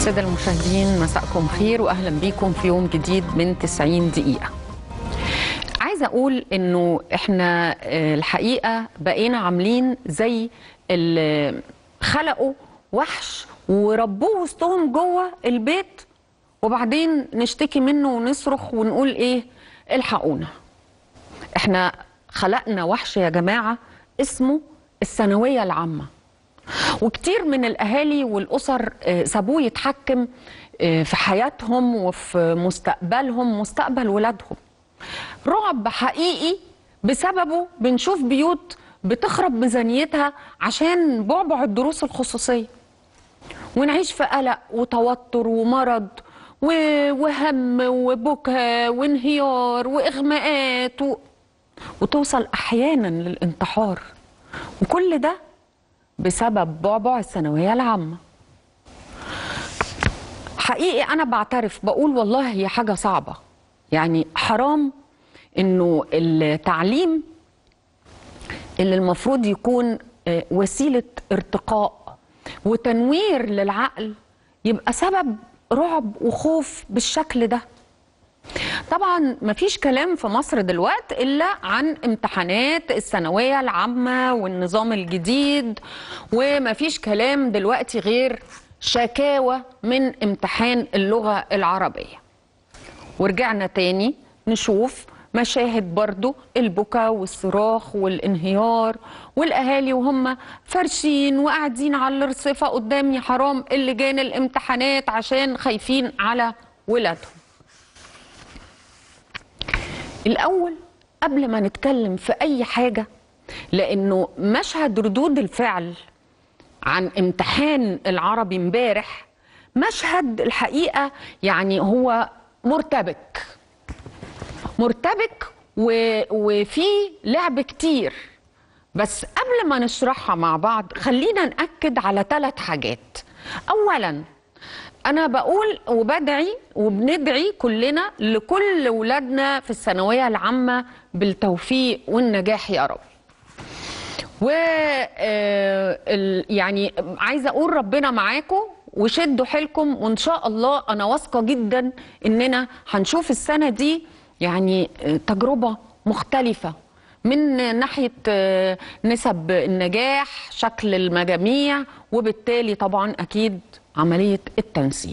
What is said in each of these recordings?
السادة المشاهدين مساءكم خير وأهلا بيكم في يوم جديد من 90 دقيقة عايزة أقول إنه إحنا آه، الحقيقة بقينا عاملين زي اللي خلقوا وحش وربوه وسطهم جوه البيت وبعدين نشتكي منه ونصرخ ونقول إيه الحقونا إحنا خلقنا وحش يا جماعة اسمه الثانوية العامة وكتير من الاهالي والاسر آه، سابوه يتحكم آه، في حياتهم وفي مستقبلهم مستقبل ولادهم رعب حقيقي بسببه بنشوف بيوت بتخرب ميزانيتها عشان بعبع الدروس الخصوصيه ونعيش في قلق وتوتر ومرض و- وهم وبكى وانهيار واغماءات و... وتوصل احيانا للانتحار وكل ده بسبب بعبع الثانوية العامة حقيقي أنا بعترف بقول والله هي حاجة صعبة يعني حرام إنه التعليم اللي المفروض يكون آه، وسيلة ارتقاء وتنوير للعقل يبقى سبب رعب وخوف بالشكل ده طبعا مفيش كلام في مصر دلوقتي الا عن امتحانات الثانويه العامه والنظام الجديد ومفيش كلام دلوقتي غير شكاوى من امتحان اللغه العربيه ورجعنا تاني نشوف مشاهد برضو البكا والصراخ والانهيار والاهالي وهم فرشين وقاعدين على الرصيفه قدام يا حرام اللجان الامتحانات عشان خايفين على ولادهم الأول قبل ما نتكلم في أي حاجة لأنه مشهد ردود الفعل عن امتحان العربي امبارح مشهد الحقيقة يعني هو مرتبك مرتبك و... وفي لعب كتير بس قبل ما نشرحها مع بعض خلينا نأكد على ثلاث حاجات أولاً أنا بقول وبدعي وبندعي كلنا لكل ولادنا في الثانوية العامة بالتوفيق والنجاح يا رب. و آه، ال- يعني عايزة أقول ربنا معاكم وشدوا حيلكم وإن شاء الله أنا واثقة جدا إننا هنشوف السنة دي يعني آه، تجربة مختلفة من ناحية آه، نسب النجاح شكل المجاميع وبالتالي طبعا أكيد عملية التنسيق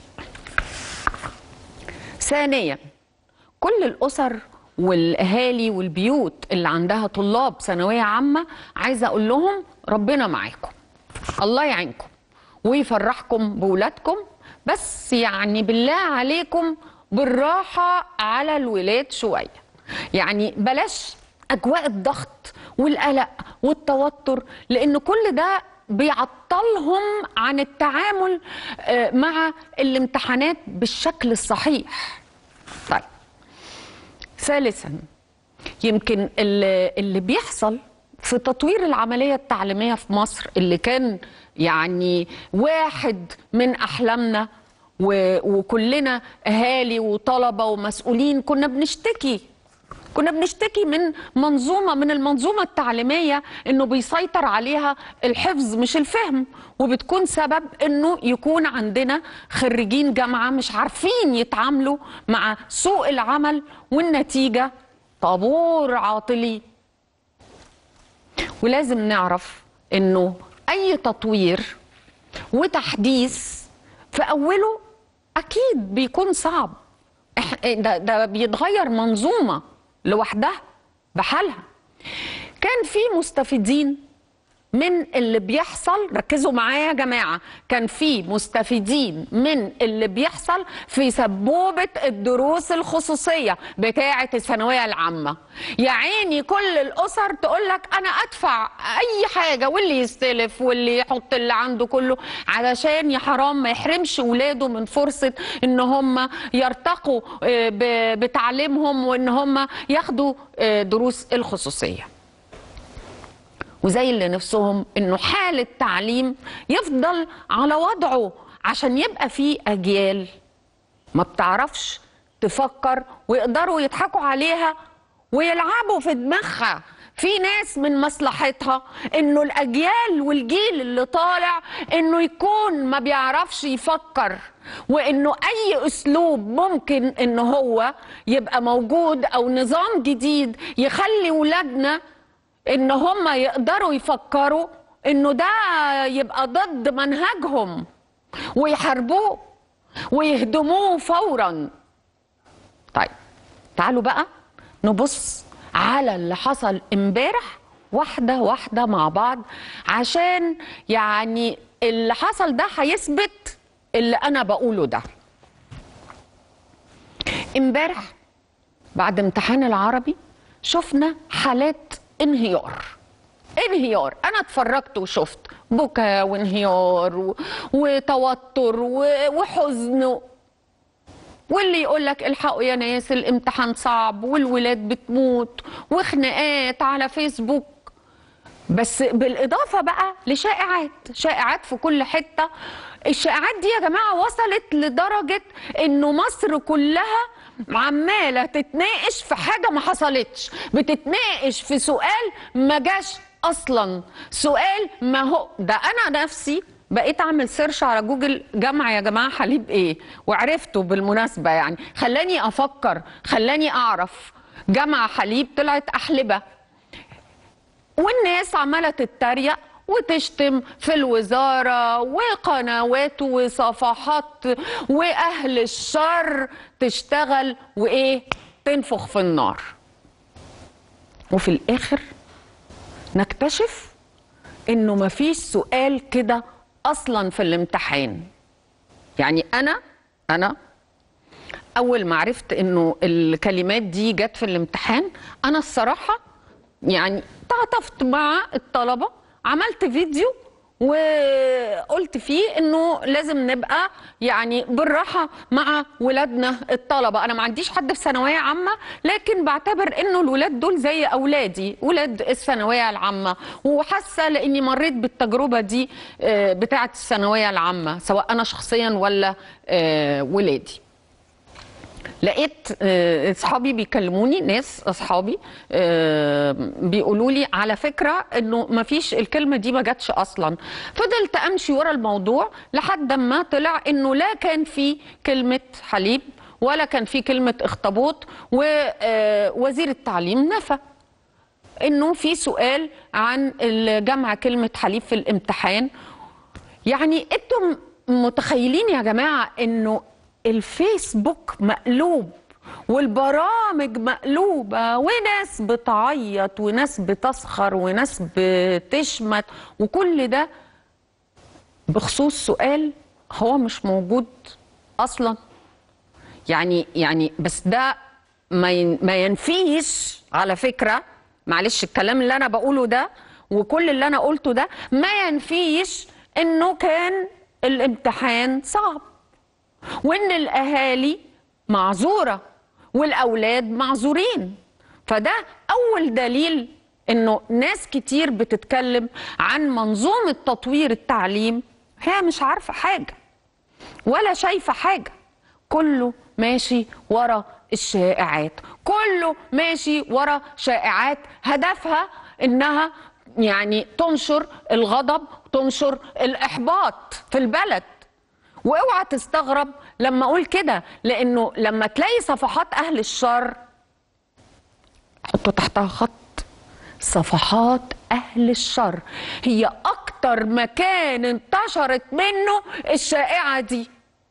ثانيا كل الأسر والأهالي والبيوت اللي عندها طلاب ثانوية عامة عايزة أقول لهم ربنا معاكم الله يعينكم ويفرحكم بولادكم بس يعني بالله عليكم بالراحة على الولاد شوية يعني بلاش أجواء الضغط والقلق والتوتر لأن كل ده بيعطلهم عن التعامل آه، مع الامتحانات بالشكل الصحيح طيب ثالثا يمكن اللي, اللي بيحصل في تطوير العملية التعليمية في مصر اللي كان يعني واحد من أحلامنا و- وكلنا أهالي وطلبة ومسؤولين كنا بنشتكي كنا بنشتكي من منظومة من المنظومة التعليمية انه بيسيطر عليها الحفظ مش الفهم وبتكون سبب انه يكون عندنا خريجين جامعة مش عارفين يتعاملوا مع سوق العمل والنتيجة طابور عاطلي ولازم نعرف انه اي تطوير وتحديث في اوله اكيد بيكون صعب إح- ده, ده بيتغير منظومه لوحدها بحالها كان في مستفيدين من اللي بيحصل ركزوا معايا يا جماعة كان في مستفيدين من اللي بيحصل في سبوبة الدروس الخصوصية بتاعة الثانوية العامة يا عيني كل الأسر تقول لك أنا أدفع أي حاجة واللي يستلف واللي يحط اللي عنده كله علشان يا حرام ما يحرمش ولاده من فرصة إن هم يرتقوا آه، ب- بتعليمهم وإن هم ياخدوا آه، دروس الخصوصية وزي اللي نفسهم انه حال التعليم يفضل على وضعه عشان يبقى فيه اجيال ما بتعرفش تفكر ويقدروا يضحكوا عليها ويلعبوا في دماغها في ناس من مصلحتها انه الاجيال والجيل اللي طالع انه يكون ما بيعرفش يفكر وانه اي اسلوب ممكن ان هو يبقى موجود او نظام جديد يخلي ولادنا ان هم يقدروا يفكروا انه ده يبقى ضد منهجهم ويحاربوه ويهدموه فورا طيب تعالوا بقى نبص على اللي حصل امبارح واحده واحده مع بعض عشان يعني اللي حصل ده هيثبت اللي انا بقوله ده امبارح بعد امتحان العربي شفنا حالات انهيار انهيار انا اتفرجت وشفت بكا وانهيار و... وتوتر و... وحزن واللي يقول لك الحقوا يا ناس الامتحان صعب والولاد بتموت وخناقات على فيسبوك بس بالاضافه بقى لشائعات شائعات في كل حته الشائعات دي يا جماعه وصلت لدرجه انه مصر كلها عماله تتناقش في حاجه ما حصلتش بتتناقش في سؤال ما جاش اصلا سؤال ما هو ده انا نفسي بقيت اعمل سيرش على جوجل جمع يا جماعه حليب ايه وعرفته بالمناسبه يعني خلاني افكر خلاني اعرف جمع حليب طلعت احلبه والناس عماله تتريق وتشتم في الوزاره وقنوات وصفحات واهل الشر تشتغل وايه تنفخ في النار وفي الاخر نكتشف انه مفيش سؤال كده اصلا في الامتحان يعني انا انا اول ما عرفت انه الكلمات دي جت في الامتحان انا الصراحه يعني تعاطفت مع الطلبه عملت فيديو وقلت فيه انه لازم نبقى يعني بالراحه مع ولادنا الطلبه انا ما عنديش حد في ثانويه عامه لكن بعتبر انه الولاد دول زي اولادي ولاد الثانويه العامه وحاسه لاني مريت بالتجربه دي آه، بتاعه الثانويه العامه سواء انا شخصيا ولا آه، ولادي لقيت آه، اصحابي بيكلموني ناس اصحابي آه، بيقولوا لي على فكره انه ما فيش الكلمه دي ما جاتش اصلا فضلت امشي ورا الموضوع لحد ما طلع انه لا كان في كلمه حليب ولا كان في كلمه اخطبوط ووزير التعليم نفى انه في سؤال عن جمع كلمه حليب في الامتحان يعني انتم متخيلين يا جماعه انه الفيسبوك مقلوب والبرامج مقلوبة وناس بتعيط وناس بتسخر وناس بتشمت وكل ده بخصوص سؤال هو مش موجود أصلا يعني يعني بس ده ما ين- ما ينفيش على فكرة معلش الكلام اللي أنا بقوله ده وكل اللي أنا قلته ده ما ينفيش إنه كان الامتحان صعب وان الاهالي معذوره والاولاد معذورين فده اول دليل انه ناس كتير بتتكلم عن منظومه تطوير التعليم هي مش عارفه حاجه ولا شايفه حاجه كله ماشي ورا الشائعات كله ماشي ورا شائعات هدفها انها يعني تنشر الغضب تنشر الاحباط في البلد واوعى تستغرب لما اقول كده لانه لما تلاقي صفحات اهل الشر حطوا تحتها خط صفحات اهل الشر هي اكتر مكان انتشرت منه الشائعه دي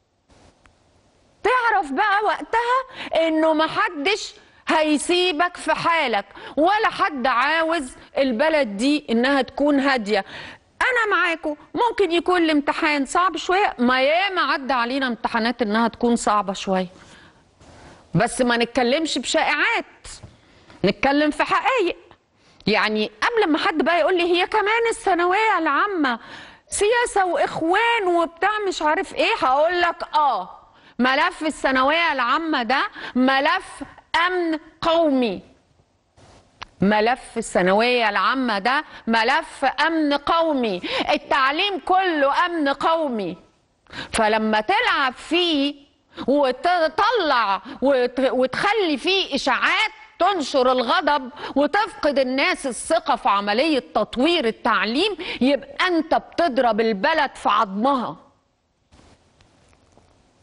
تعرف بقى وقتها انه محدش هيسيبك في حالك ولا حد عاوز البلد دي انها تكون هاديه انا معاكم ممكن يكون الامتحان صعب شويه ما ياما عدى علينا امتحانات انها تكون صعبه شويه بس ما نتكلمش بشائعات نتكلم في حقائق يعني قبل ما حد بقى يقول لي هي كمان الثانويه العامه سياسه واخوان وبتاع مش عارف ايه هقول لك اه ملف الثانويه العامه ده ملف امن قومي ملف الثانوية العامة ده ملف أمن قومي التعليم كله أمن قومي فلما تلعب فيه وتطلع وت- وتخلي فيه إشاعات تنشر الغضب وتفقد الناس الثقة في عملية تطوير التعليم يبقى أنت بتضرب البلد في عظمها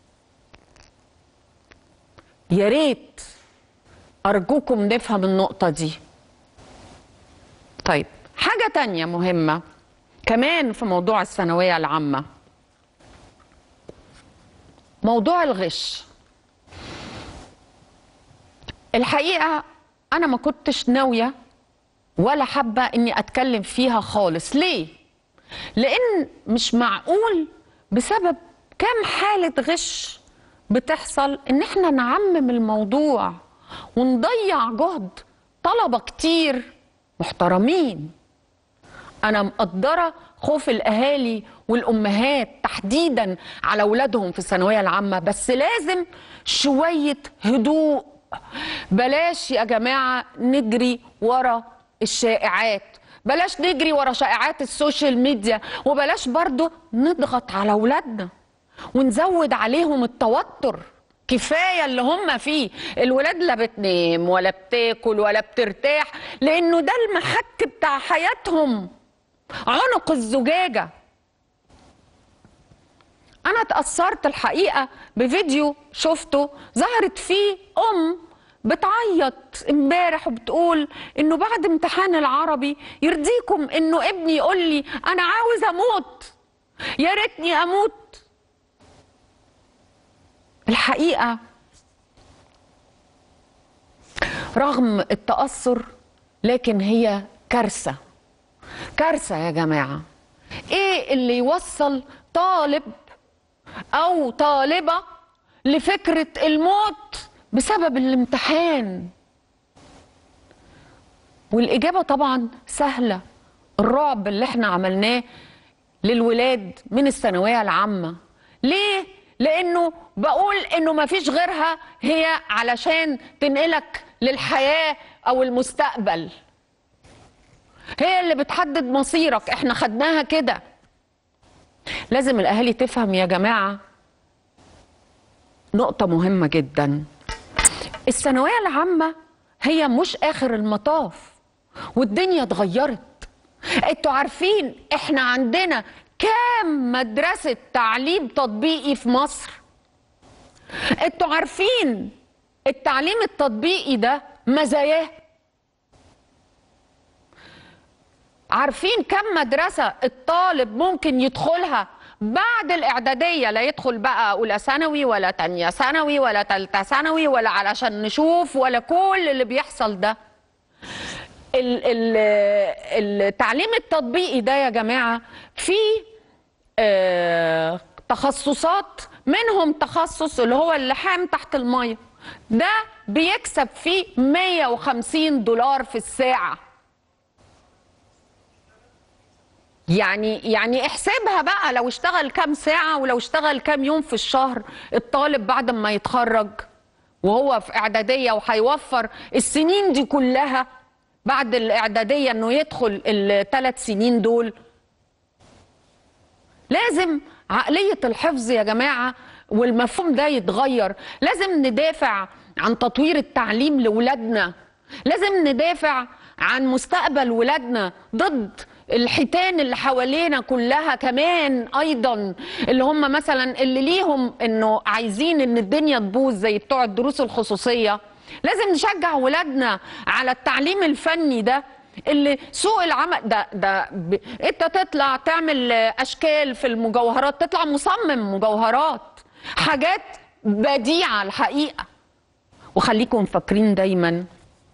يا ريت ارجوكم نفهم النقطه دي طيب حاجه تانية مهمه كمان في موضوع الثانويه العامه موضوع الغش الحقيقه انا ما كنتش ناويه ولا حابه اني اتكلم فيها خالص ليه لان مش معقول بسبب كم حاله غش بتحصل ان احنا نعمم الموضوع ونضيع جهد طلبه كتير محترمين انا مقدره خوف الاهالي والامهات تحديدا على اولادهم في الثانويه العامه بس لازم شويه هدوء بلاش يا جماعه نجري ورا الشائعات بلاش نجري ورا شائعات السوشيال ميديا وبلاش برضو نضغط على اولادنا ونزود عليهم التوتر كفايه اللي هم فيه الولاد لا بتنام ولا بتاكل ولا بترتاح لانه ده المحك بتاع حياتهم عنق الزجاجه انا اتاثرت الحقيقه بفيديو شفته ظهرت فيه ام بتعيط امبارح وبتقول انه بعد امتحان العربي يرضيكم انه ابني يقول لي انا عاوز اموت يا ريتني اموت الحقيقه رغم التاثر لكن هي كارثه كارثه يا جماعه ايه اللي يوصل طالب او طالبه لفكره الموت بسبب الامتحان والاجابه طبعا سهله الرعب اللي احنا عملناه للولاد من الثانويه العامه ليه لانه بقول انه ما فيش غيرها هي علشان تنقلك للحياه او المستقبل هي اللي بتحدد مصيرك احنا خدناها كده لازم الاهالي تفهم يا جماعه نقطه مهمه جدا الثانويه العامه هي مش اخر المطاف والدنيا اتغيرت انتوا عارفين احنا عندنا كام مدرسه تعليم تطبيقي في مصر انتوا عارفين التعليم التطبيقي ده مزاياه عارفين كم مدرسة الطالب ممكن يدخلها بعد الإعدادية لا يدخل بقى أولى ثانوي ولا تانية ثانوي ولا تالتة ثانوي ولا علشان نشوف ولا كل اللي بيحصل ده ال- ال- التعليم التطبيقي ده يا جماعة فيه آه، تخصصات منهم تخصص اللي هو اللحام تحت المية ده بيكسب فيه 150 دولار في الساعة يعني يعني احسبها بقى لو اشتغل كام ساعة ولو اشتغل كام يوم في الشهر الطالب بعد ما يتخرج وهو في إعدادية وهيوفر السنين دي كلها بعد الإعدادية إنه يدخل الثلاث سنين دول لازم عقلية الحفظ يا جماعة والمفهوم ده يتغير لازم ندافع عن تطوير التعليم لولادنا لازم ندافع عن مستقبل ولادنا ضد الحيتان اللي حوالينا كلها كمان ايضا اللي هم مثلا اللي ليهم انه عايزين ان الدنيا تبوظ زي بتوع الدروس الخصوصيه لازم نشجع ولادنا على التعليم الفني ده اللي سوق العمل ده ده ب... انت تطلع تعمل اشكال في المجوهرات تطلع مصمم مجوهرات حاجات بديعه الحقيقه وخليكم فاكرين دايما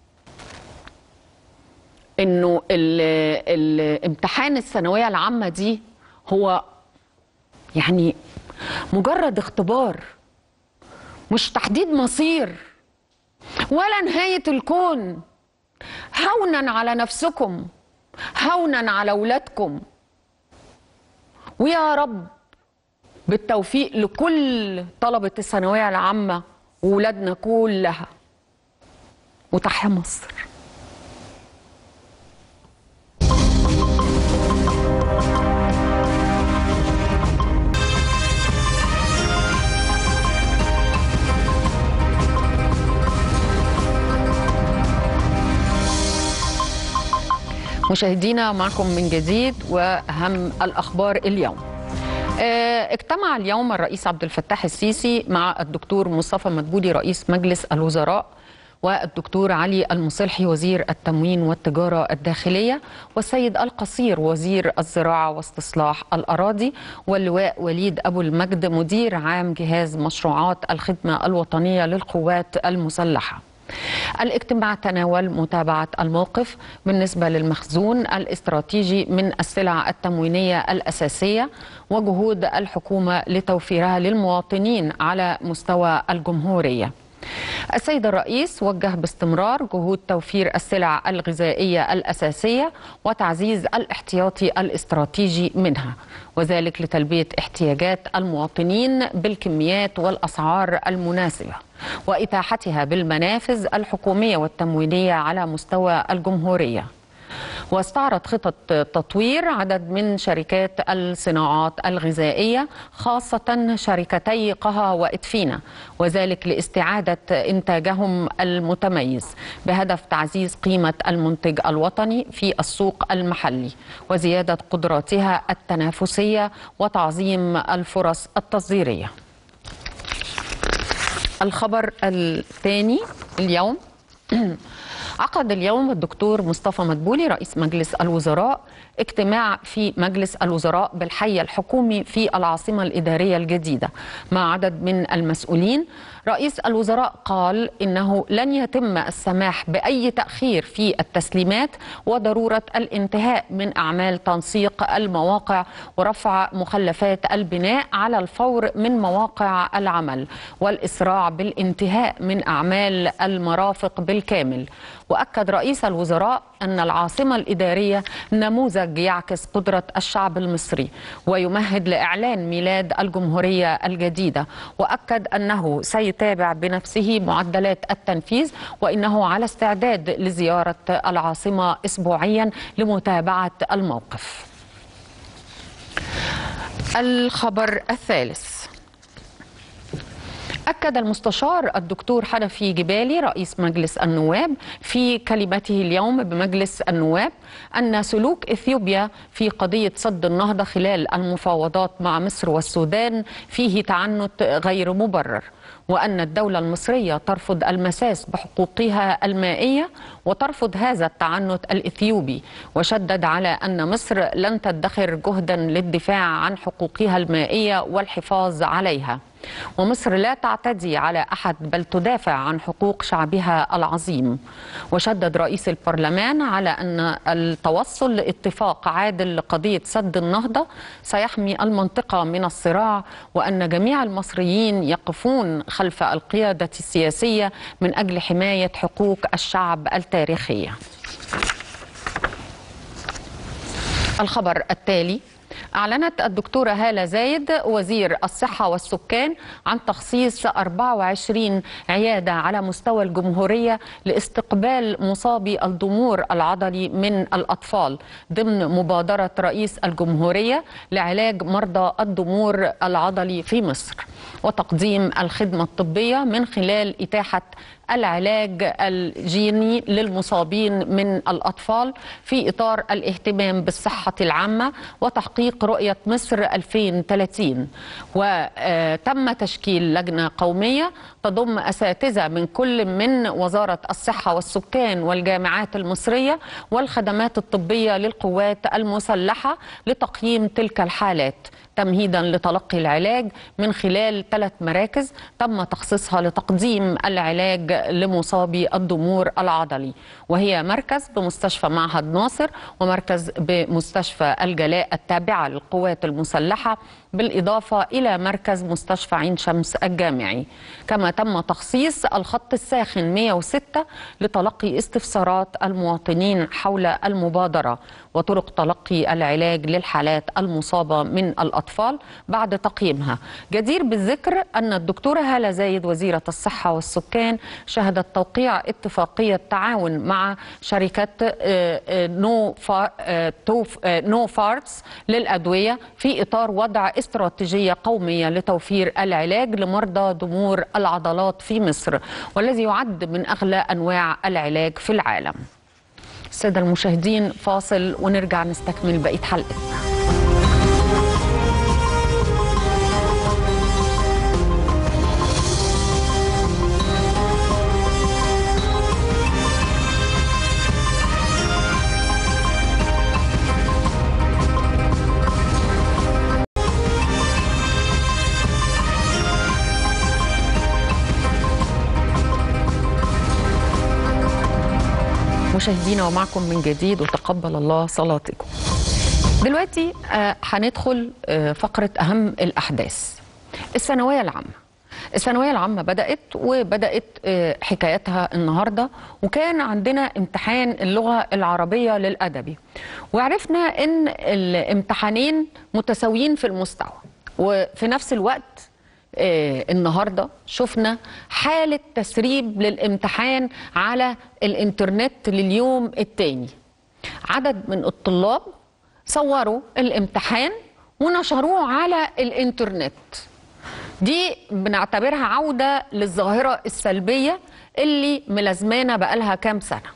انه ال- ال- امتحان الثانويه العامه دي هو يعني مجرد اختبار مش تحديد مصير ولا نهايه الكون هونا على نفسكم هونا على اولادكم ويا رب بالتوفيق لكل طلبه الثانويه العامه وولادنا كلها وتحيا مصر مشاهدينا معكم من جديد واهم الاخبار اليوم آه، اجتمع اليوم الرئيس عبد الفتاح السيسي مع الدكتور مصطفى مدبولي رئيس مجلس الوزراء والدكتور علي المصلحي وزير التموين والتجارة الداخلية والسيد القصير وزير الزراعة واستصلاح الأراضي واللواء وليد أبو المجد مدير عام جهاز مشروعات الخدمة الوطنية للقوات المسلحة الاجتماع تناول متابعة الموقف بالنسبة للمخزون الاستراتيجي من السلع التموينية الأساسية وجهود الحكومة لتوفيرها للمواطنين على مستوى الجمهورية السيد الرئيس وجه باستمرار جهود توفير السلع الغذائية الأساسية وتعزيز الاحتياطي الاستراتيجي منها وذلك لتلبية احتياجات المواطنين بالكميات والأسعار المناسبة وإتاحتها بالمنافذ الحكومية والتموينية على مستوى الجمهورية واستعرض خطط تطوير عدد من شركات الصناعات الغذائية خاصة شركتي قها وإدفينا وذلك لاستعادة إنتاجهم المتميز بهدف تعزيز قيمة المنتج الوطني في السوق المحلي وزيادة قدراتها التنافسية وتعظيم الفرص التصديرية الخبر الثاني اليوم عقد اليوم الدكتور مصطفى مدبولي رئيس مجلس الوزراء اجتماع في مجلس الوزراء بالحي الحكومي في العاصمة الإدارية الجديدة مع عدد من المسؤولين رئيس الوزراء قال إنه لن يتم السماح بأي تأخير في التسليمات وضرورة الانتهاء من أعمال تنسيق المواقع ورفع مخلفات البناء على الفور من مواقع العمل والإسراع بالانتهاء من أعمال المرافق بالكامل وأكد رئيس الوزراء أن العاصمة الإدارية نموذج يعكس قدرة الشعب المصري ويمهد لإعلان ميلاد الجمهورية الجديدة وأكد أنه سيتابع بنفسه معدلات التنفيذ وإنه على استعداد لزيارة العاصمة أسبوعيا لمتابعة الموقف الخبر الثالث أكد المستشار الدكتور حنفي جبالي رئيس مجلس النواب في كلمته اليوم بمجلس النواب أن سلوك إثيوبيا في قضية سد النهضة خلال المفاوضات مع مصر والسودان فيه تعنت غير مبرر وأن الدولة المصرية ترفض المساس بحقوقها المائية وترفض هذا التعنت الإثيوبي وشدد على أن مصر لن تدخر جهدا للدفاع عن حقوقها المائية والحفاظ عليها ومصر لا تعتدي على احد بل تدافع عن حقوق شعبها العظيم وشدد رئيس البرلمان على ان التوصل لاتفاق عادل لقضيه سد النهضه سيحمي المنطقه من الصراع وان جميع المصريين يقفون خلف القياده السياسيه من اجل حمايه حقوق الشعب التاريخيه الخبر التالي أعلنت الدكتورة هالة زايد وزير الصحة والسكان عن تخصيص 24 عيادة على مستوى الجمهورية لاستقبال مصابي الضمور العضلي من الأطفال ضمن مبادرة رئيس الجمهورية لعلاج مرضى الضمور العضلي في مصر وتقديم الخدمة الطبية من خلال إتاحة العلاج الجيني للمصابين من الأطفال في إطار الاهتمام بالصحة العامة وتحقيق رؤية مصر 2030 وتم تشكيل لجنة قومية تضم أساتذة من كل من وزارة الصحة والسكان والجامعات المصرية والخدمات الطبية للقوات المسلحة لتقييم تلك الحالات تمهيدا لتلقي العلاج من خلال ثلاث مراكز تم تخصيصها لتقديم العلاج لمصابي الضمور العضلي وهي مركز بمستشفى معهد ناصر ومركز بمستشفى الجلاء التابعة للقوات المسلحة بالإضافة إلى مركز مستشفى عين شمس الجامعي كما تم تخصيص الخط الساخن 106 لتلقي استفسارات المواطنين حول المبادرة وطرق تلقي العلاج للحالات المصابة من الأطفال بعد تقييمها جدير بالذكر أن الدكتورة هالة زايد وزيرة الصحة والسكان شهدت توقيع اتفاقية تعاون مع شركة نو نو فارتس للأدوية في إطار وضع استراتيجية قومية لتوفير العلاج لمرضى ضمور العضلات في مصر والذي يعد من أغلى أنواع العلاج في العالم السادة المشاهدين فاصل ونرجع نستكمل بقية حلقتنا مشاهدينا ومعكم من جديد وتقبل الله صلاتكم دلوقتي آه، هندخل آه، فقرة أهم الأحداث الثانوية العامة الثانوية العامة بدأت وبدأت آه، حكايتها النهاردة وكان عندنا امتحان اللغة العربية للأدبي وعرفنا أن الامتحانين متساويين في المستوى وفي نفس الوقت آه، النهارده شفنا حاله تسريب للامتحان على الانترنت لليوم الثاني عدد من الطلاب صوروا الامتحان ونشروه على الانترنت دي بنعتبرها عوده للظاهره السلبيه اللي ملازمانا بقالها كام سنه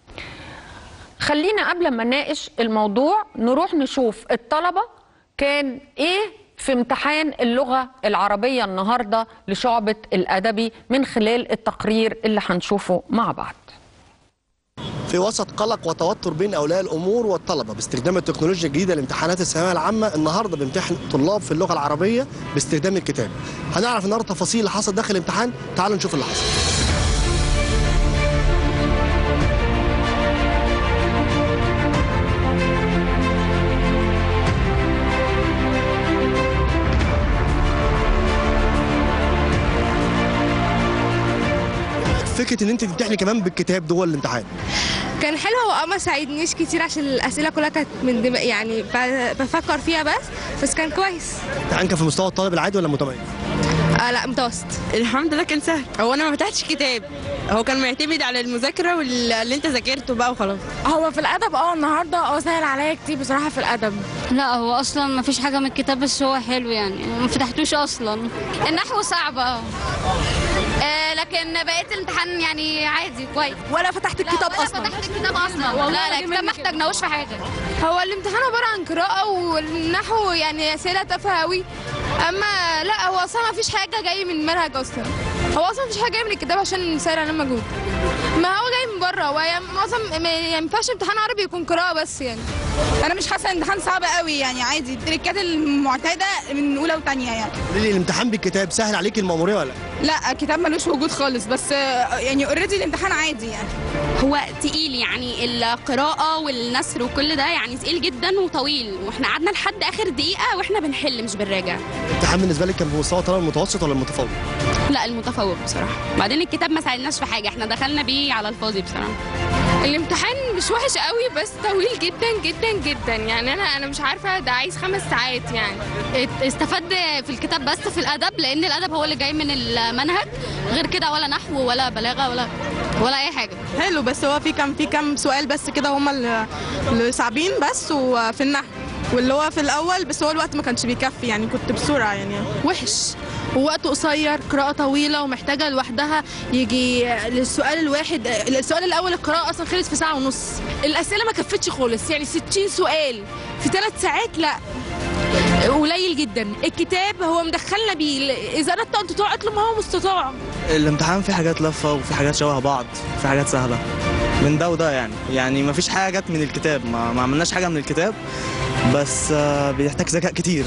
خلينا قبل ما نناقش الموضوع نروح نشوف الطلبة كان ايه في امتحان اللغة العربية النهاردة لشعبة الأدبي من خلال التقرير اللي هنشوفه مع بعض في وسط قلق وتوتر بين اولياء الامور والطلبه باستخدام التكنولوجيا الجديده لامتحانات الثانويه العامه النهارده بيمتحن طلاب في اللغه العربيه باستخدام الكتاب هنعرف النهارده تفاصيل اللي حصل داخل الامتحان تعالوا نشوف اللي حصل فكره ان انت تمتحني كمان بالكتاب جوه الامتحان كان حلو هو اه ما ساعدنيش كتير عشان الاسئله كلها كانت من دماغ يعني ب- بفكر فيها بس بس كان كويس الامتحان كان في مستوى الطالب العادي ولا متميز آه لا متوسط الحمد لله كان سهل هو انا ما فتحتش كتاب هو كان معتمد على المذاكره واللي انت ذاكرته بقى وخلاص هو في الادب اه النهارده اه سهل عليا كتير بصراحه في الادب لا هو اصلا ما فيش حاجه من الكتاب بس هو حلو يعني ما فتحتوش اصلا النحو صعب اه آه، لكن بقيه الامتحان يعني عادي كويس ولا فتحت لا ولا فتحت الكتاب اصلا لا لا الكتاب ما احتاجناهوش في حاجه هو الامتحان عباره عن قراءه والنحو يعني اسئله تافهه قوي اما لا هو اصلا ما فيش حاجه جاي من المنهج اصلا هو اصلا ما فيش حاجه جايه من الكتاب عشان نسهل علينا مجهود ما هو جاي من بره هو يعني معظم ما يعني ما ينفعش امتحان عربي يكون قراءه بس يعني انا مش حاسه ان الامتحان صعب قوي يعني عادي التريكات المعتاده من اولى وثانيه يعني قولي لي الامتحان بالكتاب سهل عليك المأمورية ولا لا؟ لا الكتاب ملوش وجود خالص بس آه، يعني اوريدي الامتحان عادي يعني هو تقيل يعني القراءه والنثر وكل ده يعني تقيل جدا وطويل واحنا قعدنا لحد اخر دقيقه واحنا بنحل مش بنراجع الامتحان بالنسبة لك كان في مستوى الطالب المتوسط ولا المتفوق؟ لا المتفوق بصراحه بعدين الكتاب ما ساعدناش في حاجه احنا دخلنا بيه على الفاضي بصراحه الامتحان مش وحش قوي بس طويل جدا جدا جدا يعني انا انا مش عارفه ده عايز خمس ساعات يعني ات- استفاد في الكتاب بس في الادب لان الادب هو اللي جاي من المنهج غير كده ولا نحو ولا بلاغه ولا ولا اي حاجه حلو بس هو في كام في كام سؤال بس كده هما اللي اللي صعبين بس وفي النحو واللي هو في الاول بس هو الوقت ما كانش بيكفي يعني كنت بسرعه يعني وحش ووقته قصير قراءة طويلة ومحتاجة لوحدها يجي للسؤال الواحد السؤال الأول القراءة أصلا خلص في ساعة ونص الأسئلة ما كفتش خالص يعني 60 سؤال في ثلاث ساعات لا قليل جدا الكتاب هو مدخلنا بيه إذا أردت أن تطاع اطلب ما هو مستطاع الامتحان فيه حاجات لفة وفي حاجات شبه بعض في حاجات سهلة من ده وده يعني يعني ما فيش حاجة جت من الكتاب ما, ما عملناش حاجة من الكتاب بس آه، بيحتاج ذكاء كتير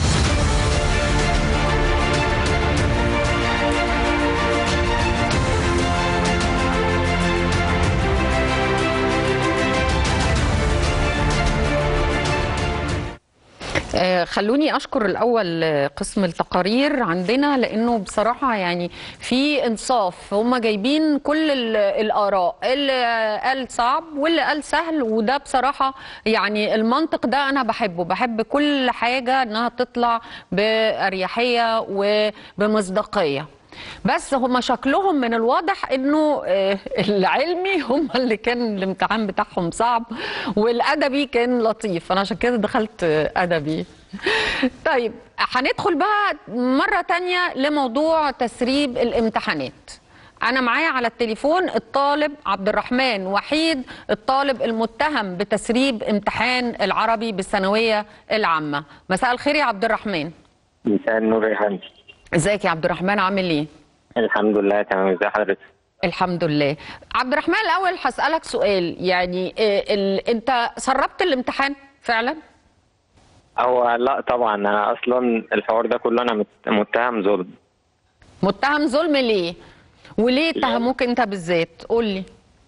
آه، خلوني اشكر الاول آه، قسم التقارير عندنا لانه بصراحه يعني في انصاف هم جايبين كل ال- الاراء اللي قال صعب واللي قال سهل وده بصراحه يعني المنطق ده انا بحبه بحب كل حاجه انها تطلع باريحيه وبمصداقيه بس هم شكلهم من الواضح انه آه، العلمي هم اللي كان الامتحان بتاعهم صعب والادبي كان لطيف انا عشان كده دخلت آه، ادبي طيب هندخل بقى مرة تانية لموضوع تسريب الامتحانات أنا معايا على التليفون الطالب عبد الرحمن وحيد الطالب المتهم بتسريب امتحان العربي بالثانوية العامة مساء الخير يا عبد الرحمن مساء النور يا فندم ازيك يا عبد الرحمن عامل ايه؟ الحمد لله تمام ازي حضرتك الحمد لله عبد الرحمن الاول هسالك سؤال يعني إيه ال... انت سربت الامتحان فعلا هو لا طبعا انا اصلا الحوار ده كله انا مت- متهم ظلم متهم ظلم ليه وليه اتهموك انت بالذات قول لي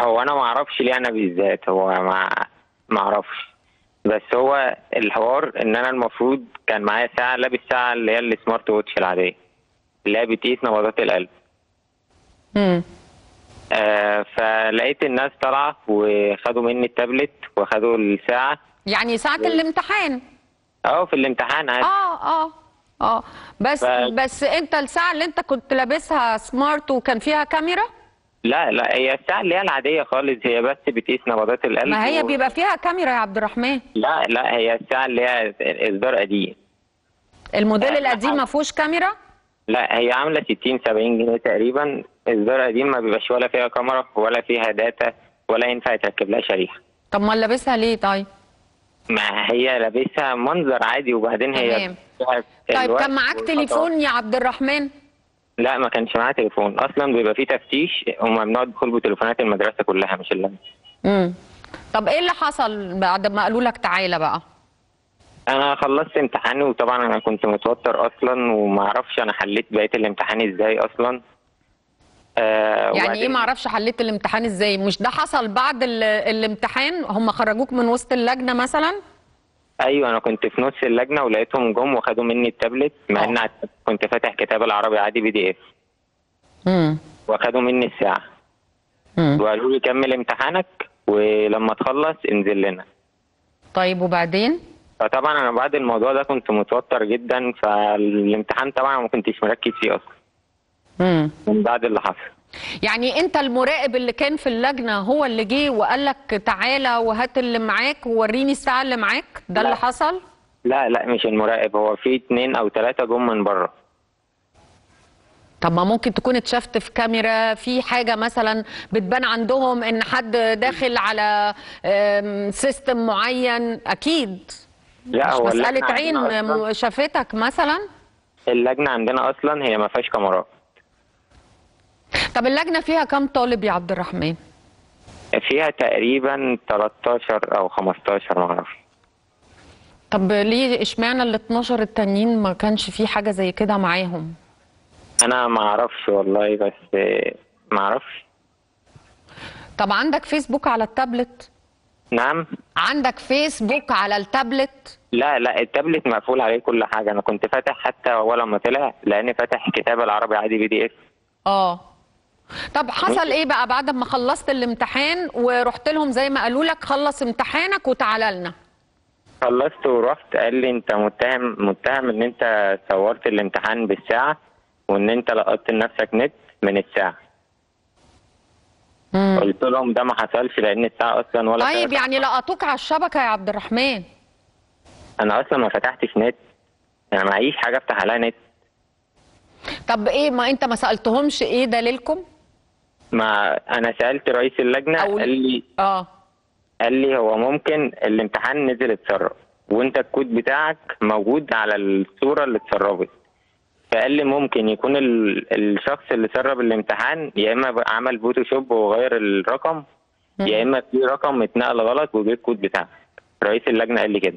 هو انا ما اعرفش ليه انا بالذات هو ما ما اعرفش بس هو الحوار ان انا المفروض كان معايا ساعه لابس ساعه اللي هي السمارت ووتش العاديه اللي هي بتقيس نبضات القلب مم. آه فلقيت الناس طالعه وخدوا مني التابلت وخدوا الساعه يعني ساعة الامتحان اه في الامتحان عادي اه اه اه بس ف- بس انت الساعة اللي انت كنت لابسها سمارت وكان فيها كاميرا لا لا هي الساعه اللي هي العاديه خالص هي بس بتقيس نبضات القلب ما هي و- بيبقى فيها كاميرا يا عبد الرحمن لا لا هي الساعه اللي هي اصدار قديم الموديل لا، القديم لا. ما فيهوش كاميرا لا هي عامله 60 70 جنيه تقريبا اصدار قديم ما بيبقاش ولا فيها كاميرا ولا فيها داتا ولا ينفع يتركب لها شريحه طب ما لابسها ليه طيب ما هي لابسها منظر عادي وبعدين هي تمام. فيها طيب الوقت كان معاك والخطوات. تليفون يا عبد الرحمن لا ما كانش معايا تليفون اصلا بيبقى فيه تفتيش وممنوع الدخول بتليفونات المدرسه كلها مش اللي امم طب ايه اللي حصل بعد ما قالوا لك تعالى بقى انا خلصت امتحاني وطبعا انا كنت متوتر اصلا وما اعرفش انا حليت بقيه الامتحان ازاي اصلا آه يعني وبعدين- ايه ما اعرفش حليت الامتحان ازاي مش ده حصل بعد ال- الامتحان هم خرجوك من وسط اللجنه مثلا ايوه انا كنت في نص اللجنه ولقيتهم جم وخدوا مني التابلت مع ان كنت فاتح كتاب العربي عادي بي دي اف امم واخدوا مني الساعه وقالوا لي كمل امتحانك ولما تخلص انزل لنا طيب وبعدين فطبعا انا بعد الموضوع ده كنت متوتر جدا فالامتحان طبعا ما كنتش مركز فيه اصلا امم من بعد اللي حصل يعني انت المراقب اللي كان في اللجنه هو اللي جه وقال لك تعالى وهات اللي معاك ووريني الساعه اللي معاك ده لا. اللي حصل لا لا مش المراقب هو في اتنين او تلاتة جم من بره طب ما ممكن تكون اتشافت في كاميرا في حاجة مثلا بتبان عندهم ان حد داخل على آم، سيستم معين اكيد لا مش هو مسألة اللجنة عين عندنا أصلاً- م- شافتك مثلا اللجنه عندنا اصلا هي ما فيهاش كاميرات طب اللجنة فيها كام طالب يا عبد الرحمن فيها تقريبا 13 او 15 ما اعرفش طب ليه اشمعنى ال 12 التانيين ما كانش في حاجة زي كده معاهم انا ما اعرفش والله بس آه، ما اعرفش طب عندك فيسبوك على التابلت نعم عندك فيسبوك على التابلت لا لا التابلت مقفول عليه كل حاجه انا كنت فاتح حتى اول ما طلع لاني فاتح كتاب العربي عادي بي دي اف اه طب حصل ايه بقى بعد ما خلصت الامتحان ورحت لهم زي ما قالوا لك خلص امتحانك وتعالى لنا خلصت ورحت قال لي انت متهم متهم ان انت صورت الامتحان بالساعه وان انت لقطت لنفسك نت من الساعه قلت لهم ده ما حصلش لان الساعه اصلا ولا طيب فيها- يعني لقطوك على الشبكه يا عبد الرحمن انا اصلا ما فتحتش نت انا معيش حاجه افتح عليها نت طب ايه ما انت ما سالتهمش ايه دليلكم ما انا سالت رئيس اللجنه أو- قال لي اه قال لي هو ممكن الامتحان نزل اتسرب وانت الكود بتاعك موجود على الصوره اللي اتسربت فقال لي ممكن يكون ال... الشخص اللي سرب الامتحان يا اما بقى عمل فوتوشوب وغير الرقم يا اما في رقم اتنقل غلط وجه الكود بتاعك رئيس اللجنه قال لي كده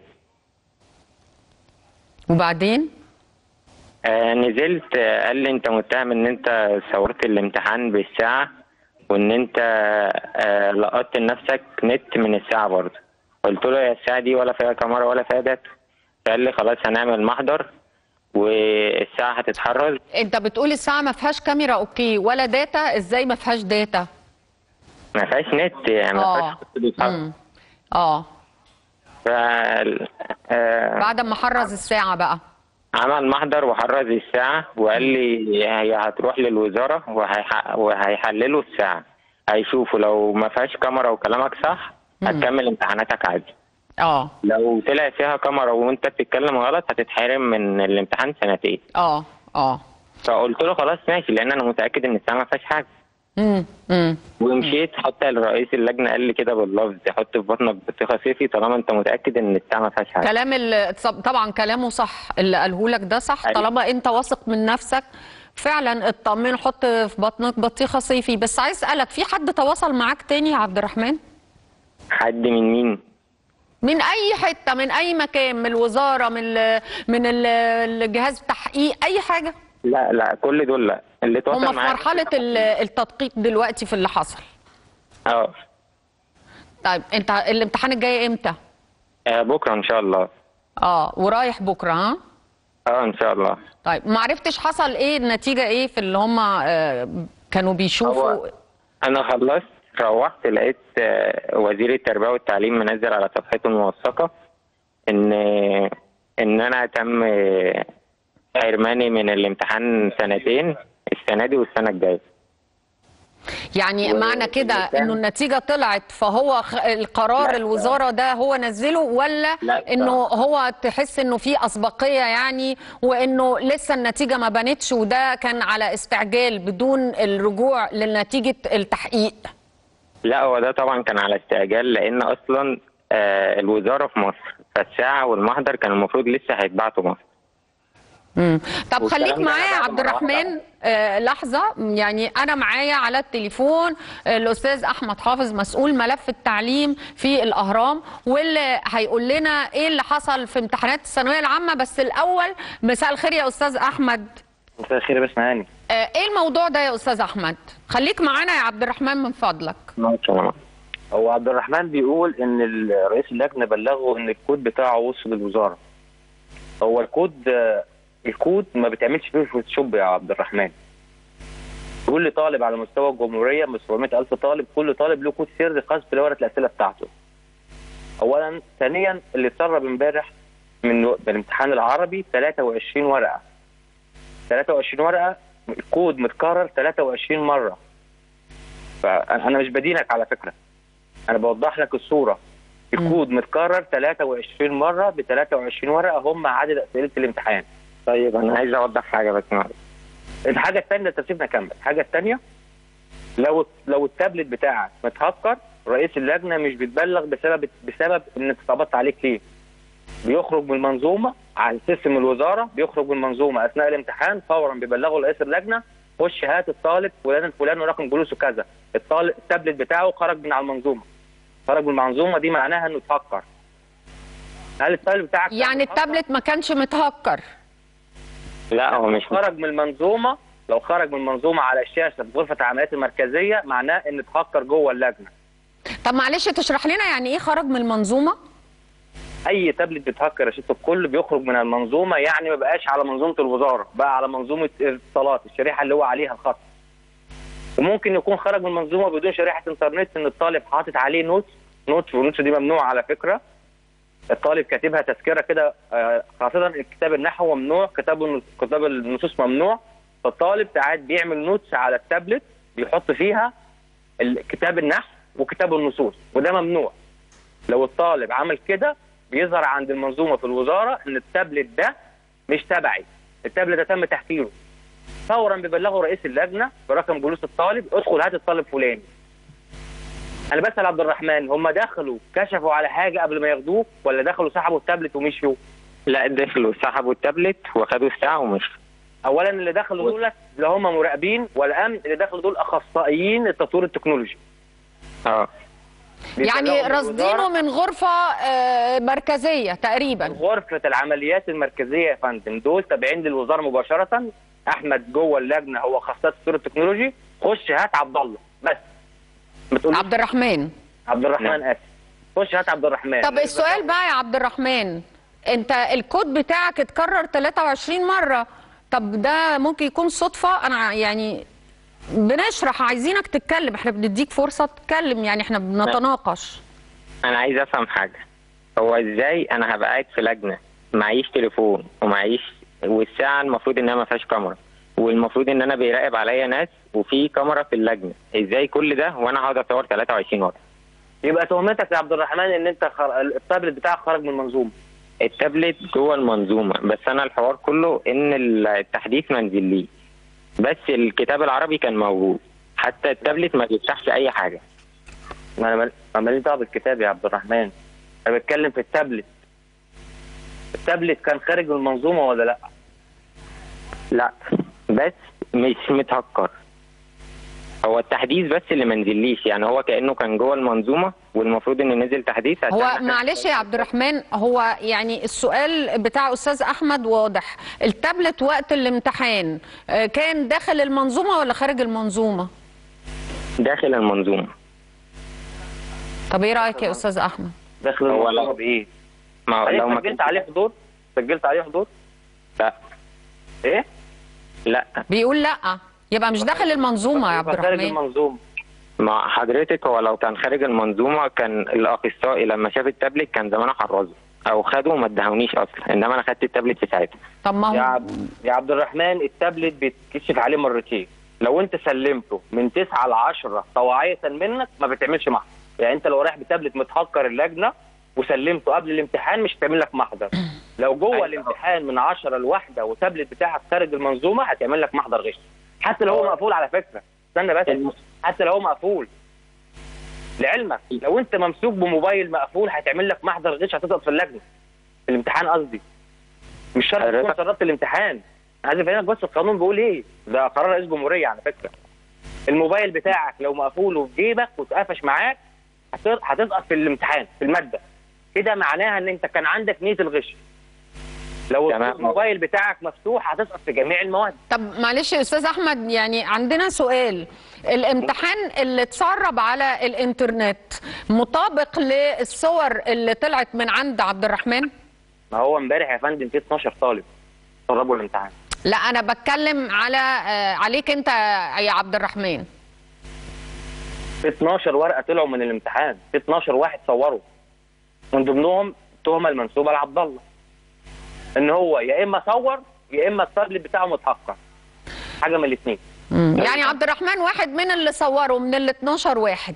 وبعدين آه نزلت آه قال لي انت متهم ان انت صورت الامتحان بالساعه وان انت آه لقطت لنفسك نت من الساعه برضه قلت له يا الساعه دي ولا فيها كاميرا ولا فيها داتا فقال لي خلاص هنعمل محضر والساعه هتتحرز انت بتقول الساعه ما فيهاش كاميرا اوكي ولا داتا ازاي ما فيهاش داتا ما فيهاش نت يعني ما اه فيهاش خط بيتحرك. مم. اه ف آه بعد ما حرز الساعه بقى عمل محضر وحرز الساعة وقال لي هي هتروح للوزارة وهيح... وهيحللوا الساعة هيشوفوا لو ما فيهاش كاميرا وكلامك صح هتكمل امتحاناتك عادي اه لو طلع فيها كاميرا وانت بتتكلم غلط هتتحرم من الامتحان سنتين اه اه فقلت له خلاص ماشي لان انا متأكد ان الساعة ما فيهاش حاجة امم امم ومشيت حتى الرئيس اللجنة قال لي كده باللفظ حط في بطنك بطيخة صيفي طالما انت متأكد ان الساعة ما فيهاش حاجة كلام ال- طبعا كلامه صح اللي قاله لك ده صح أيوة. طالما انت واثق من نفسك فعلا اطمن حط في بطنك بطيخه صيفي بس عايز اسالك في حد تواصل معاك تاني يا عبد الرحمن حد من مين؟ من اي حته من اي مكان من الوزاره من ال من ال الجهاز التحقيق اي حاجه لا لا كل دول لا اللي هم تواصل في معايا مرحله ال- التدقيق دلوقتي في اللي حصل اه طيب انت الامتحان الجاي امتى آه، بكره ان شاء الله اه ورايح بكره ها اه ان شاء الله طيب ما عرفتش حصل ايه النتيجه ايه في اللي هم آه كانوا بيشوفوا هو انا خلصت روحت لقيت آه، وزير التربيه والتعليم منزل على صفحته الموثقه ان ان انا تم آه، حرماني من الامتحان سنتين السنه دي والسنه الجايه يعني و- معنى كده والمكان- انه النتيجه طلعت فهو خ- القرار لا. الوزاره ده هو نزله ولا لا. انه هو تحس انه في اسبقيه يعني وانه لسه النتيجه ما بانتش وده كان على استعجال بدون الرجوع لنتيجه التحقيق لا هو ده طبعا كان على استعجال لان اصلا آه، الوزاره في مصر فالساعه والمحضر كان المفروض لسه هيتبعتوا مصر مم. طب والكلام خليك ده معايا يا بعد عبد ما روحت الرحمن آه لحظة يعني أنا معايا على التليفون آه، الأستاذ أحمد حافظ مسؤول ملف التعليم في الأهرام واللي هيقول لنا إيه اللي حصل في امتحانات الثانوية العامة بس الأول مساء الخير يا أستاذ أحمد مساء الخير يا بس معاني آه إيه الموضوع ده يا أستاذ أحمد خليك معانا يا عبد الرحمن من فضلك هو عبد الرحمن بيقول ان ال- رئيس اللجنه بلغه ان الكود بتاعه وصل للوزاره هو الكود آه، الكود ما بتعملش فيه فوتوشوب يا عبد الرحمن كل طالب على مستوى الجمهوريه من 700 الف طالب كل طالب له كود سري خاص بورقه الاسئله بتاعته اولا ثانيا اللي اتسرب امبارح من من الامتحان العربي 23 ورقه 23 ورقه الكود متكرر 23 مره فانا مش بدينك على فكره انا بوضح لك الصوره الكود متكرر 23 مره ب 23 ورقه هم عدد اسئله الامتحان طيب انا عايز اوضح حاجه بس معلش الحاجه الثانيه انت سيبنا اكمل الحاجه الثانيه لو لو التابلت بتاعك متهكر رئيس اللجنه مش بيتبلغ بسبب بسبب ان انت اتقبضت عليك ليه بيخرج من المنظومه على سيستم الوزاره بيخرج من المنظومه اثناء الامتحان فورا بيبلغوا رئيس اللجنه خش هات الطالب فلان الفلاني ورقم جلوسه كذا الطالب التابلت بتاعه خرج من على المنظومه خرج من المنظومه دي معناها انه اتهكر هل الطالب بتاعك كان يعني متهكر؟ التابلت ما كانش متهكر لا هو مش خرج من المنظومه لو خرج من المنظومه على الشاشه في غرفه العمليات المركزيه معناه ان اتهكر جوه اللجنه طب معلش تشرح لنا يعني إيه خرج من المنظومة اي تابلت بيتهكر يا ست الكل بيخرج من المنظومه يعني ما بقاش على منظومه الوزاره بقى على منظومه الاتصالات الشريحه اللي هو عليها الخط وممكن يكون خرج من المنظومه بدون شريحه انترنت ان الطالب حاطط عليه نوتس نوتس والنوتس دي ممنوع على فكره الطالب كاتبها تذكره كده آه، خاصه الكتاب النحو ممنوع كتاب كتاب النصوص ممنوع فالطالب ساعات بيعمل نوتس على التابلت بيحط فيها ال- كتاب النحو وكتاب النصوص وده ممنوع لو الطالب عمل كده بيظهر عند المنظومه في الوزاره ان التابلت ده مش تبعي التابلت ده تم تحكيره فورا بيبلغوا رئيس اللجنه برقم جلوس الطالب ادخل هات الطالب فلاني انا بسال عبد الرحمن هم دخلوا كشفوا على حاجه قبل ما ياخدوه ولا دخلوا سحبوا التابلت ومشيوا لا دخلوا سحبوا التابلت وخدوا الساعه ومشوا اولا اللي دخلوا دول لا هم مراقبين ولا امن اللي دخلوا دول اخصائيين التطوير التكنولوجي اه يعني بيبلغوا من رصدينه الوزارة من غرفة آه مركزية تقريبا غرفة العمليات المركزية يا فندم دول تابعين للوزارة مباشرة أحمد جوه اللجنة هو خاصة التطوير التكنولوجي خش هات عبد الله بس ما تقوليش عبد الرحمن عبد الرحمن آسف خش هات عبد الرحمن طب السؤال بقى يا عبد الرحمن انت الكود بتاعك اتكرر 23 مرة طب ده ممكن يكون صدفة انا يعني بنشرح عايزينك تتكلم احنا بنديك فرصة تتكلم يعني احنا بنتناقش انا عايز افهم حاجه هو ازاي انا هبقى قاعد في لجنه معيش تليفون ومعيش والساعه المفروض انها ما فيهاش كاميرا والمفروض ان انا بيراقب عليا ناس وفي كاميرا في اللجنه ازاي كل ده وانا هقعد اصور 23 ورقه يبقى تهمتك يا عبد الرحمن ان انت خر... التابلت بتاعك خرج من المنظومه التابلت جوه المنظومه بس انا الحوار كله ان التحديث ما نزليش بس الكتاب العربي كان موجود حتى التابلت ما بيفتحش اي حاجه ما انا مال- ما ماليش دعوه بالكتاب يا عبد الرحمن انا بتكلم في التابلت التابلت كان خارج من المنظومه ولا لا لا بس مش متهكر هو التحديث بس اللي ما نزليش يعني هو كانه كان جوه المنظومه والمفروض ان نزل تحديث عشان هو إحنا- معلش يا عبد الرحمن هو يعني السؤال بتاع استاذ احمد واضح التابلت وقت الامتحان آه، كان داخل المنظومة ولا خارج المنظومة داخل المنظومه طب ايه رايك يا استاذ احمد داخل هو المنظومه لو- بايه؟ ما هو لو حضرتك ما سجلت عليه حضور؟ سجلت عليه حضور؟ لا ايه؟ لا بيقول لا يبقى مش داخل المنظومه يا عبد يبقى خارج الرحمن المنظومه مع حضرتك هو لو كان خارج المنظومه كان الاخصائي لما شاف التابلت كان زمانه حرزه او خده وما ادهونيش اصلا انما انا خدت التابلت في ساعتها طب ما يا هو عبد يا عبد الرحمن التابلت بيتكشف عليه مرتين لو انت سلمته من 9 ل 10 طواعية منك ما بتعملش محضر يعني انت لو رايح بتابلت متهكر اللجنه وسلمته قبل الامتحان مش هتعمل لك محضر لو جوه أيوة. الامتحان من 10 لواحده وتابلت بتاعك خارج المنظومه هتعمل لك محضر غش حتى لو هو مقفول على فكره استنى بس حتى لو هو مقفول لعلمك لو انت ممسوك بموبايل مقفول هتعمل لك محضر غش هتسقط في اللجنه في الامتحان قصدي مش شرط تكون حضرتك- سربت الامتحان عايز افهمك بس القانون بيقول ايه ده قرار رئيس جمهوريه على فكره الموبايل بتاعك لو مقفول وفي جيبك واتقفش معاك هت- هتسقط في الامتحان في الماده كده معناها ان انت كان عندك نيه الغش لو تمام. الموبايل بتاعك مفتوح هتسقط في جميع المواد طب معلش يا استاذ احمد يعني عندنا سؤال الامتحان اللي اتسرب على الانترنت مطابق للصور اللي طلعت من عند عبد الرحمن ما هو امبارح يا فندم في 12 طالب سربوا الامتحان لا انا بتكلم على آه، عليك انت يا عبد الرحمن في 12 ورقه طلعوا من الامتحان في 12 واحد صوروا من ضمنهم التهمه المنسوبه لعبد الله ان هو يا اما صور يا اما التابلت بتاعه متهكر حاجه من الاثنين يعني عبد الرحمن واحد من اللي صوروا من ال 12 واحد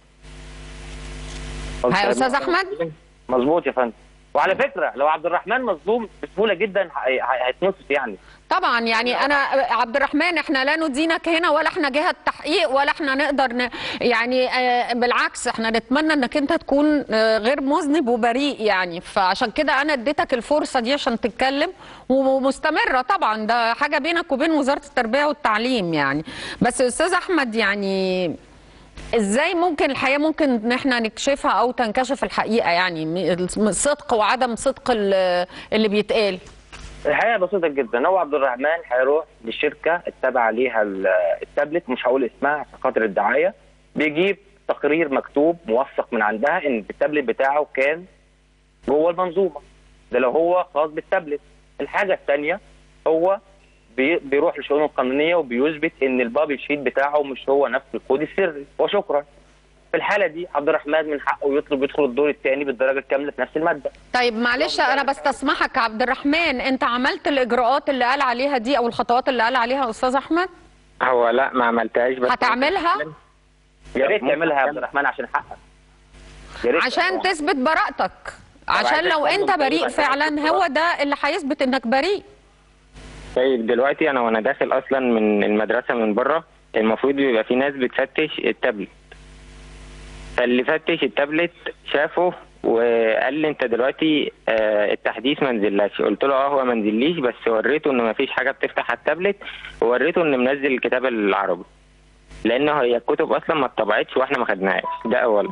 ها يا استاذ احمد مظبوط يا فندم وعلى فكره لو عبد الرحمن مظلوم بسهوله جدا هي- هي- هيتنصف يعني طبعا يعني انا عبد الرحمن احنا لا ندينك هنا ولا احنا جهه تحقيق ولا احنا نقدر ن... يعني آه، بالعكس احنا نتمنى انك انت تكون آه، غير مذنب وبريء يعني فعشان كده انا اديتك الفرصه دي عشان تتكلم ومستمره طبعا ده حاجه بينك وبين وزاره التربيه والتعليم يعني بس يا استاذ احمد يعني ازاي ممكن الحقيقه ممكن ان احنا نكشفها او تنكشف الحقيقه يعني م- الصدق وعدم صدق ال- اللي بيتقال الحقيقه بسيطه جدا هو عبد الرحمن هيروح للشركه التابعه ليها ال- التابلت مش هقول اسمها عشان خاطر الدعايه بيجيب تقرير مكتوب موثق من عندها ان التابلت بتاعه كان جوه المنظومه ده لو هو خاص بالتابلت الحاجه الثانيه هو بي- بيروح للشؤون القانونيه وبيثبت ان البابل شيت بتاعه مش هو نفس الكود السري وشكرا في الحاله دي عبد الرحمن من حقه يطلب يدخل الدور الثاني بالدرجه الكامله في نفس الماده طيب معلش انا بستسمحك يا عبد الرحمن انت عملت الاجراءات اللي قال عليها دي او الخطوات اللي قال عليها استاذ احمد هو لا ما عملتهاش بس هتعملها يا ريت تعملها يا عبد الرحمن عشان حقك يا ريت عشان تعملها. تثبت براءتك عشان عايزك لو انت تعمل بريء كده. فعلا هو ده اللي هيثبت انك بريء طيب دلوقتي انا وانا داخل اصلا من المدرسه من بره المفروض بيبقى في ناس بتفتش التابلت فاللي فتش التابلت شافه وقال لي انت دلوقتي آه، التحديث ما نزلكش قلت له اه هو ما نزليش بس وريته ان ما فيش حاجه بتفتح على التابلت ووريته ان منزل الكتاب العربي لان هي الكتب اصلا ما اتطبعتش واحنا ما خدناهاش ده اولا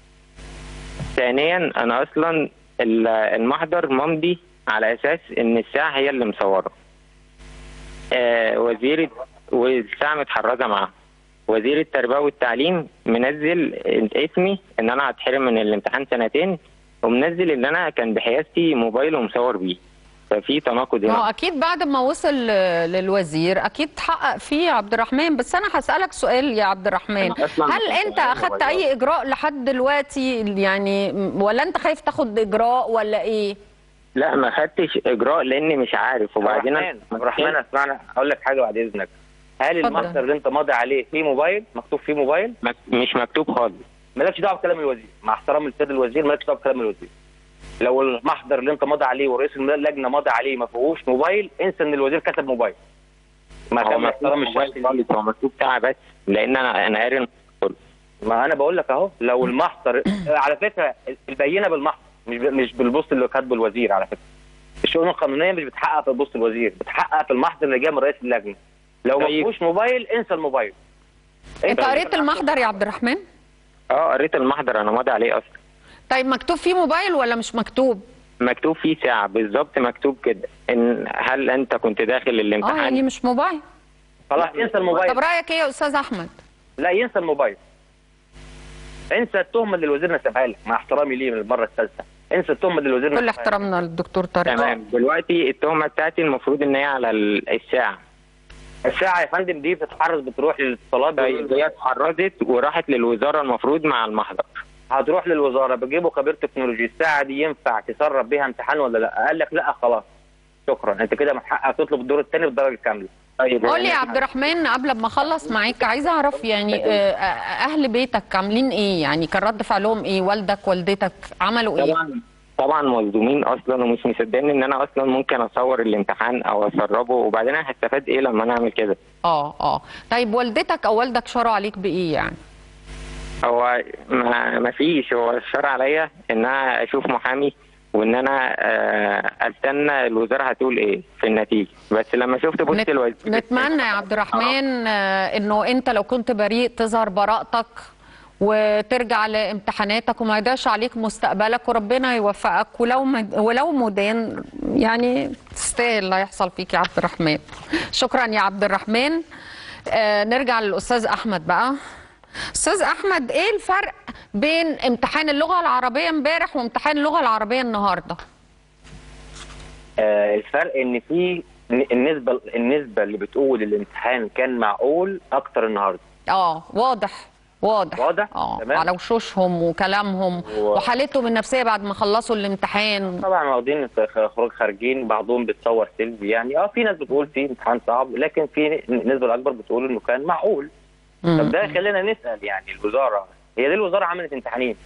ثانيا انا اصلا ال- المحضر ممضي على اساس ان الساعه هي اللي مصوره آه وزير والساعه متحرزه معاه وزير التربيه والتعليم منزل اسمي ان انا هتحرم من الامتحان سنتين ومنزل ان انا كان بحيازتي موبايل ومصور بيه ففي تناقض ما هو هنا اكيد بعد ما وصل آه، للوزير اكيد حقق فيه عبد الرحمن بس انا هسالك سؤال يا عبد الرحمن أنا أصلاً هل كنت انت معايا اخدت موبايلات. اي اجراء لحد دلوقتي يعني م- ولا انت خايف تاخد اجراء ولا ايه لا ما خدتش اجراء لاني مش عارف وبعدين عبد الرحمن عبد الرحمن اسمعنا اقول لك حاجه بعد اذنك هل اتفضل. المصدر اللي انت ماضي عليه فيه موبايل مكتوب فيه موبايل مك- مش مكتوب خالص مالكش دعوه بكلام الوزير مع احترام للسيد الوزير مالكش دعوه بكلام الوزير لو المحضر اللي انت ماضي عليه ورئيس اللجنه ماضي عليه ما فيهوش موبايل انسى ان الوزير كتب موبايل ما هو كان مكتوب احترام موبايل الشخص خالص هو مكتوب ساعه بس لان انا انا قاري المحضر. ما انا بقول لك اهو لو المحضر على فكره البينه بالمحضر مش ب- مش بالبوست اللي كاتبه الوزير على فكره الشؤون القانونيه مش بتحقق في بوست الوزير بتحقق في المحضر اللي جاي من رئيس اللجنه لو ما طيب. فيهوش موبايل انسى الموبايل انت قريت المحضر يا عبد الرحمن اه قريت المحضر انا ماضي عليه اصلا طيب مكتوب فيه موبايل ولا مش مكتوب مكتوب فيه ساعه بالظبط مكتوب كده ان هل انت كنت داخل اه الامتحان يعني مش موبايل خلاص انسى الموبايل طب رايك ايه يا استاذ احمد لا ينسى الموبايل انسى التهمه اللي الوزير نسبها لك مع احترامي ليه من المره الثالثه انسى التهمه اللي الوزير كل نسبها لك. احترامنا للدكتور طارق تمام دلوقتي التهمه بتاعتي المفروض ان هي على ال- الساعه الساعه يا فندم دي بتتحرز بتروح للاتصالات طيب هي اتحرزت وراحت للوزاره المفروض مع المحضر هتروح للوزاره بيجيبوا خبير تكنولوجي الساعه دي ينفع تسرب بيها امتحان ولا لا قال لك لا خلاص شكرا انت كده من حقك تطلب الدور الثاني بالدرجه الكامله طيب قول لي يا عبد الرحمن قبل ما اخلص معاك عايزه اعرف يعني آه، آه، اهل بيتك عاملين ايه يعني كان رد فعلهم ايه والدك والدتك عملوا ايه طبعا طبعا مصدومين اصلا ومش مصدقين ان انا اصلا ممكن اصور الامتحان او اسربه وبعدين انا هستفاد ايه لما انا اعمل كده اه اه طيب والدتك او والدك شروا عليك بايه يعني هو ما ما فيش هو الشرع عليا ان انا اشوف محامي وان انا آه، استنى الوزاره هتقول ايه في النتيجه بس لما شفت بص نت- الوزير نتمنى يا عبد الرحمن آه، انه انت لو كنت بريء تظهر براءتك وترجع لامتحاناتك وما يضيعش عليك مستقبلك وربنا يوفقك ولو مد... ولو مدان يعني تستاهل اللي هيحصل فيك يا عبد الرحمن شكرا يا عبد الرحمن آه نرجع للاستاذ احمد بقى استاذ احمد ايه الفرق بين امتحان اللغه العربيه امبارح وامتحان اللغه العربيه النهارده آه الفرق ان في النسبه النسبه اللي بتقول الامتحان كان معقول اكتر النهارده اه واضح واضح واضح اه تمام. على وشوشهم وكلامهم و- وحالتهم النفسيه بعد ما خلصوا الامتحان طبعا واخدين خروج خارجين بعضهم بيتصور سيلفي يعني اه في ناس بتقول فيه امتحان صعب لكن في النسبه الاكبر بتقول انه كان معقول طب ده خلينا نسال يعني الوزاره هي ليه الوزاره عملت امتحانين؟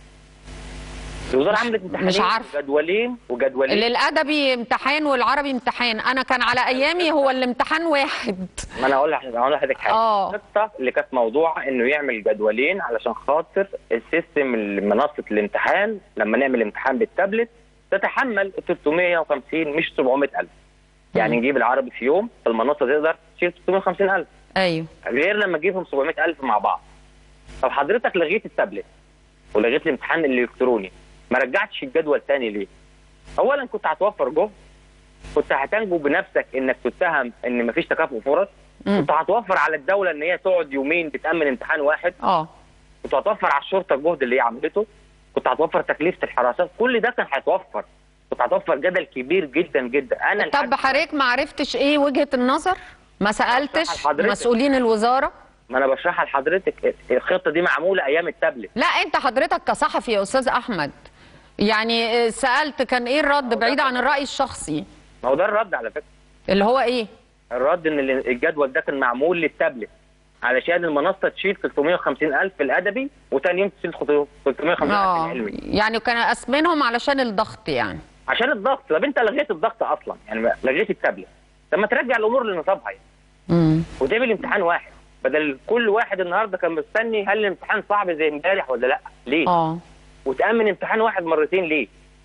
الوزاره عملت امتحانين مش عارفة. جدولين وجدولين للادبي امتحان والعربي امتحان انا كان على ايامي هو الامتحان واحد ما انا اقول لحضرتك اقول لحضرتك حاجه آه. الخطه اللي كانت موضوعه انه يعمل جدولين علشان خاطر السيستم منصه الامتحان لما نعمل امتحان بالتابلت تتحمل 350 مش 700000 يعني نجيب العربي في يوم المنصه تقدر تشيل 350000 ايوه غير لما تجيبهم 700000 مع بعض طب حضرتك لغيت التابلت ولغيت الامتحان الالكتروني ما رجعتش الجدول تاني ليه؟ اولا كنت هتوفر جهد كنت هتنجو بنفسك انك تتهم ان مفيش تكافؤ فرص كنت هتوفر على الدوله ان هي تقعد يومين بتامن امتحان واحد اه كنت هتوفر على الشرطه الجهد اللي هي عملته كنت هتوفر تكلفه الحراسات كل ده كان هيتوفر كنت هتوفر جدل كبير جدا جدا انا طب حضرتك ما عرفتش ايه وجهه النظر ما سالتش لحضرتك. مسؤولين الوزاره ما انا بشرحها لحضرتك الخطه دي معموله ايام التابلت لا انت حضرتك كصحفي يا استاذ احمد يعني آه، سالت كان ايه الرد بعيد عن الراي الشخصي ما هو ده الرد على فكره اللي هو ايه الرد ان ال- الجدول ده كان معمول للتابلت علشان المنصه تشيل 350000 في الادبي وتاني يوم تشيل 350000 في اه العلمي يعني كان اسمنهم علشان الضغط يعني عشان الضغط طب انت لغيت الضغط اصلا يعني لغيت التابلت لما ترجع الامور لنصابها يعني امم وتعمل امتحان واحد بدل كل واحد النهارده كان مستني هل الامتحان صعب زي امبارح ولا لا ليه اه وتامن امتحان واحد مرتين ليه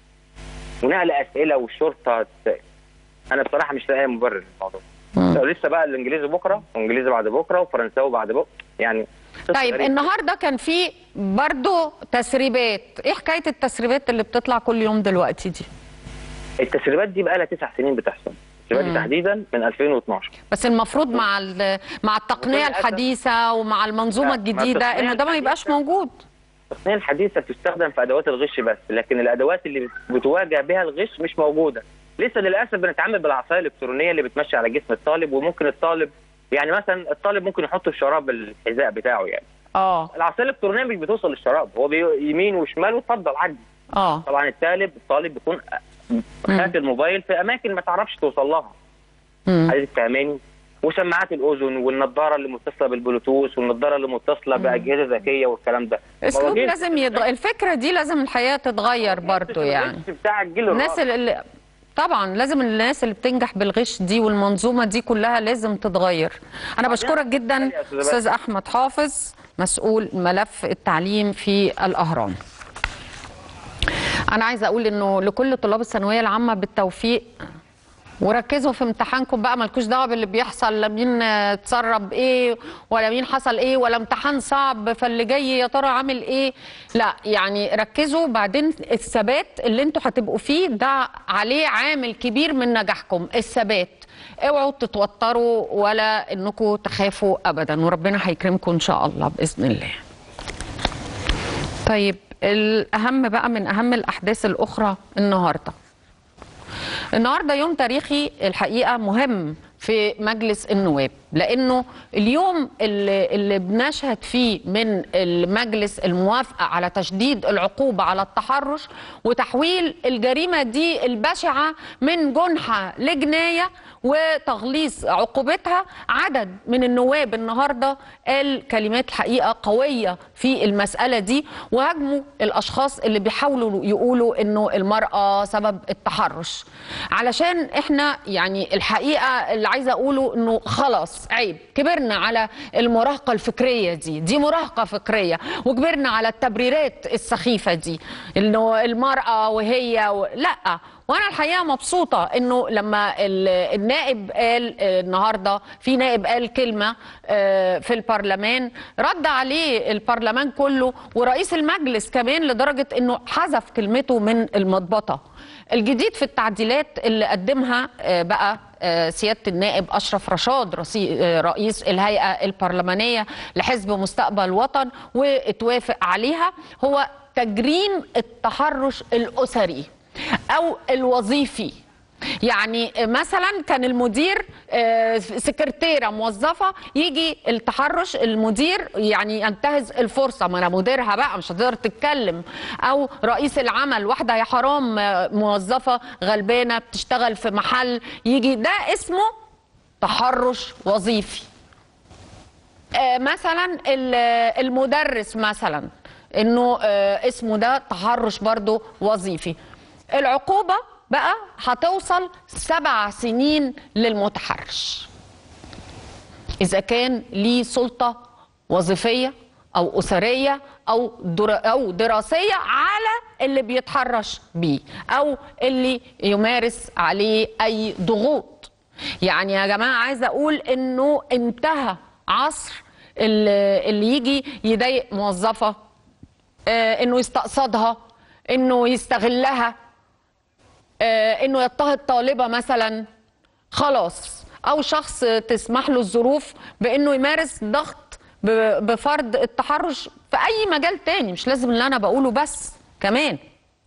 ونقل اسئله والشرطه ت- انا بصراحه مش لاقي مبرر للموضوع لو لسه بقى الانجليزي بكره وانجليزي بعد بكره وفرنساوي بعد بكره يعني قصة طيب غريبة. النهارده كان في برضه تسريبات ايه حكايه التسريبات اللي بتطلع كل يوم دلوقتي دي التسريبات دي بقى لها تسع سنين بتحصل التسريبات دي تحديدا من 2012 بس المفروض مع ال- مع التقنيه بكل أسف- الحديثه ومع المنظومه لا، مع الجديده التقنية انه ده ما يبقاش موجود التقنيه الحديثه بتستخدم في ادوات الغش بس لكن الادوات اللي بتواجه بها الغش مش موجوده لسه للاسف بنتعامل بالعصايه الالكترونيه اللي بتمشي على جسم الطالب وممكن الطالب يعني مثلا الطالب ممكن يحط الشراب الحذاء بتاعه يعني اه العصايه الالكترونيه مش بتوصل للشراب هو بي- يمين وشمال واتفضل عدي اه طبعا الطالب الطالب بيكون خات الموبايل في اماكن ما تعرفش توصل لها عايز تفهماني وسماعات الاذن والنضاره اللي متصله بالبلوتوث والنضاره اللي متصله باجهزه ذكيه والكلام ده اسلوب مواجهة لازم يض... الفكره دي لازم الحقيقه تتغير برضه يعني بتاع الجيل الناس الرابع. اللي طبعا لازم الناس اللي بتنجح بالغش دي والمنظومه دي كلها لازم تتغير انا بشكرك جدا أستاذة استاذ احمد حافظ مسؤول ملف التعليم في الاهرام انا عايزه اقول انه لكل طلاب الثانويه العامه بالتوفيق وركزوا في امتحانكم بقى مالكوش دعوه باللي بيحصل لا مين آه، اتسرب ايه ولا مين حصل ايه ولا امتحان صعب فاللي جاي يا ترى عامل ايه لا يعني ركزوا بعدين الثبات اللي انتوا هتبقوا فيه ده عليه عامل كبير من نجاحكم الثبات اوعوا تتوتروا ولا انكم تخافوا ابدا وربنا هيكرمكم ان شاء الله باذن الله طيب الأهم بقى من أهم الأحداث الأخرى النهاردة النهاردة يوم تاريخي الحقيقة مهم في مجلس النواب لأنه اليوم اللي, اللي بنشهد فيه من المجلس الموافقة على تشديد العقوبة على التحرش وتحويل الجريمة دي البشعة من جنحة لجناية وتغليظ عقوبتها عدد من النواب النهارده قال كلمات الحقيقه قويه في المساله دي وهاجموا الاشخاص اللي بيحاولوا يقولوا انه المراه سبب التحرش علشان احنا يعني الحقيقه اللي عايزه اقوله انه خلاص عيب كبرنا على المراهقه الفكريه دي دي مراهقه فكريه وكبرنا على التبريرات السخيفه دي انه المراه وهي و... لا وانا الحقيقه مبسوطه انه لما ال- النائب قال آه، النهارده في نائب قال كلمه آه، في البرلمان رد عليه البرلمان كله ورئيس المجلس كمان لدرجه انه حذف كلمته من المضبطه الجديد في التعديلات اللي قدمها آه، بقى آه، سياده النائب اشرف رشاد رصي- آه، رئيس الهيئه البرلمانيه لحزب مستقبل وطن واتوافق عليها هو تجريم التحرش الاسري او الوظيفي يعني مثلا كان المدير آه، سكرتيره موظفه يجي التحرش المدير يعني ينتهز الفرصه ما انا مديرها بقى مش هتقدر تتكلم او رئيس العمل واحده يا حرام آه، موظفه غلبانه بتشتغل في محل يجي ده اسمه تحرش وظيفي آه، مثلا ال- المدرس مثلا انه آه، اسمه ده تحرش برضو وظيفي العقوبة بقى هتوصل سبع سنين للمتحرش إذا كان ليه سلطة وظيفية أو أسرية أو در أو دراسية على اللي بيتحرش بيه أو اللي يمارس عليه أي ضغوط يعني يا جماعة عايزة أقول إنه انتهى عصر اللي اللي يجي يضايق موظفة آه، إنه يستقصدها إنه يستغلها آه، انه يضطهد طالبه مثلا خلاص او شخص تسمح له الظروف بانه يمارس ضغط ب- بفرض التحرش في اي مجال تاني مش لازم اللي انا بقوله بس كمان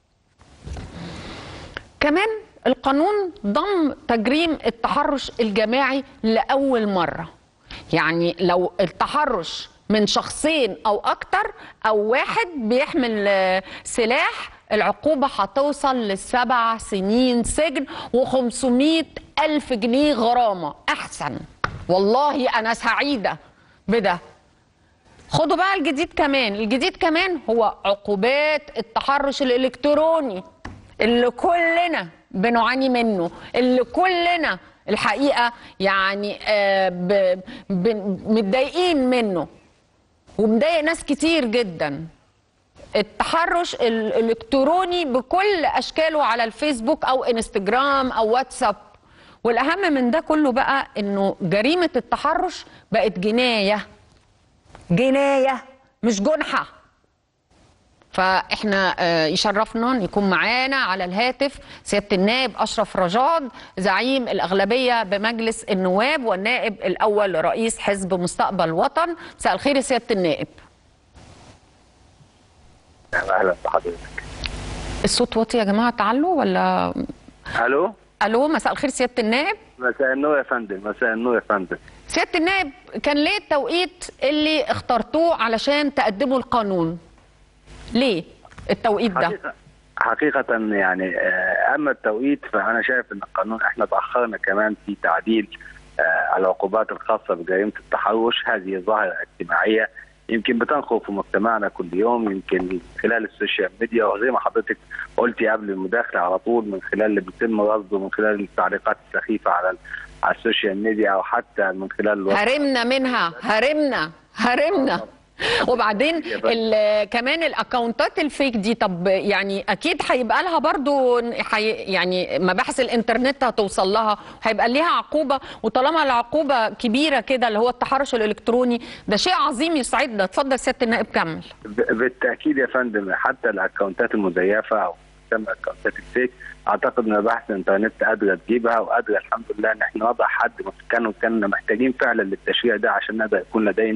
كمان القانون ضم تجريم التحرش الجماعي لاول مره يعني لو التحرش من شخصين او اكتر او واحد بيحمل آه، سلاح العقوبة هتوصل لسبع سنين سجن و500 ألف جنيه غرامة أحسن والله أنا سعيدة بده خدوا بقى الجديد كمان الجديد كمان هو عقوبات التحرش الإلكتروني اللي كلنا بنعاني منه اللي كلنا الحقيقة يعني آه، ب- ب- متضايقين منه ومضايق ناس كتير جدا التحرش الالكتروني بكل اشكاله على الفيسبوك او انستجرام او واتساب والاهم من ده كله بقى انه جريمه التحرش بقت جنايه جنايه مش جنحه فاحنا آه، يشرفنا ان يكون معانا على الهاتف سياده النائب اشرف رجاد زعيم الاغلبيه بمجلس النواب والنائب الاول رئيس حزب مستقبل وطن مساء الخير يا سياده النائب اهلا بحضرتك الصوت واطي يا جماعه تعالوا ولا الو الو مساء الخير سياده النائب مساء النور يا فندم مساء النور يا فندم سياده النائب كان ليه التوقيت اللي اخترتوه علشان تقدموا القانون ليه التوقيت ده حقيقة, حقيقة يعني آه، أما التوقيت فأنا شايف أن القانون إحنا تأخرنا كمان في تعديل آه، العقوبات الخاصة بجريمة التحرش هذه ظاهرة اجتماعية يمكن بتنخر في مجتمعنا كل يوم يمكن من خلال السوشيال ميديا وزي ما حضرتك قلتي قبل المداخلة على طول من خلال اللي بيتم رصده من خلال التعليقات السخيفة على ال- على السوشيال ميديا أو حتى من خلال الوصف هرمنا منها هرمنا هرمنا وبعدين ال- كمان الاكونتات الفيك دي طب يعني اكيد هيبقى لها برضو حي يعني مباحث الانترنت هتوصل لها هيبقى ليها عقوبه وطالما العقوبه كبيره كده اللي هو التحرش الالكتروني ده شيء عظيم يسعدنا اتفضل سياده النائب كمل ب- بالتاكيد يا فندم حتى الاكونتات المزيفه او تسمى اكونتات الفيك اعتقد ان بحث الانترنت قادره تجيبها وقادره الحمد لله ان احنا نضع حد كانوا كنا محتاجين فعلا للتشريع ده عشان نقدر يكون لدينا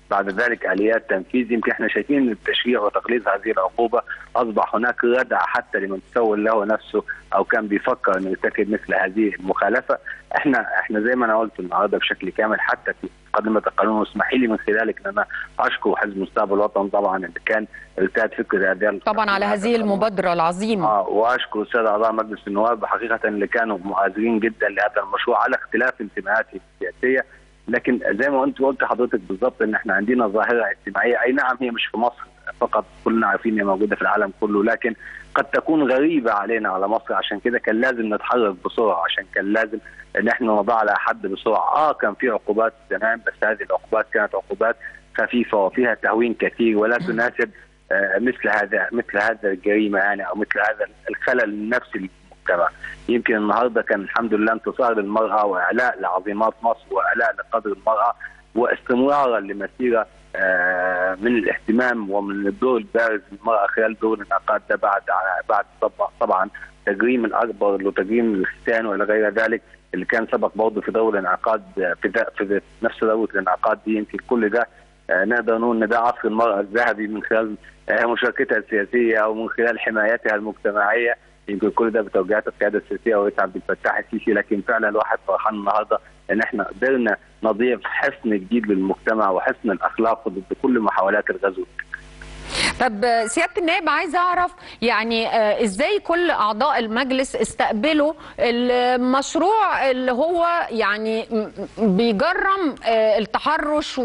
بعد ذلك اليات تنفيذ يمكن احنا شايفين ان التشريع وتقليص هذه العقوبه اصبح هناك ردع حتى لمن تسول له نفسه او كان بيفكر انه يرتكب مثل هذه المخالفه احنا احنا زي ما انا قلت النهارده بشكل كامل حتى في مقدمه القانون واسمحي لي من خلالك ان انا اشكر حزب مستقبل الوطن طبعا اللي كان ارتاد فكره هذه طبعا على هذه المبادره العظيمه اه واشكر الساده اعضاء مجلس النواب حقيقه اللي كانوا مؤازرين جدا لهذا المشروع على اختلاف انتماءاتهم السياسيه لكن زي ما انت قلت حضرتك بالضبط ان احنا عندنا ظاهره اجتماعيه اي نعم هي مش في مصر فقط كلنا عارفين انها موجوده في العالم كله لكن قد تكون غريبه علينا على مصر عشان كده كان لازم نتحرك بسرعه عشان كان لازم ان احنا نضع لها حد بسرعه اه كان في عقوبات زمان بس هذه العقوبات كانت عقوبات خفيفه وفيها تهوين كثير ولا تناسب آه مثل هذا مثل هذا الجريمه يعني او مثل هذا الخلل النفسي للمجتمع يمكن النهارده كان الحمد لله انتصار للمراه واعلاء لعظيمات مصر واعلاء لقدر المراه واستمرارا لمسيره آه من الاهتمام ومن الدور البارز للمراه خلال دور الانعقاد ده بعد بعد طبعا تجريم الاكبر وتجريم الختان والى غير ذلك اللي كان سبق برضه في دور الانعقاد في, في نفس دوره الانعقاد دي يمكن كل ده آه نقدر نقول ان ده عصر المراه الذهبي من خلال آه مشاركتها السياسيه او من خلال حمايتها المجتمعيه يمكن كل ده بتوجيهات القياده السياسيه ورئيس عبد الفتاح السيسي لكن فعلا الواحد فرحان النهارده ان احنا قدرنا نضيف حصن جديد للمجتمع وحصن الاخلاق ضد كل محاولات الغزو طب سياده النائب عايز اعرف يعني ازاي كل اعضاء المجلس استقبلوا المشروع اللي هو يعني بيجرم التحرش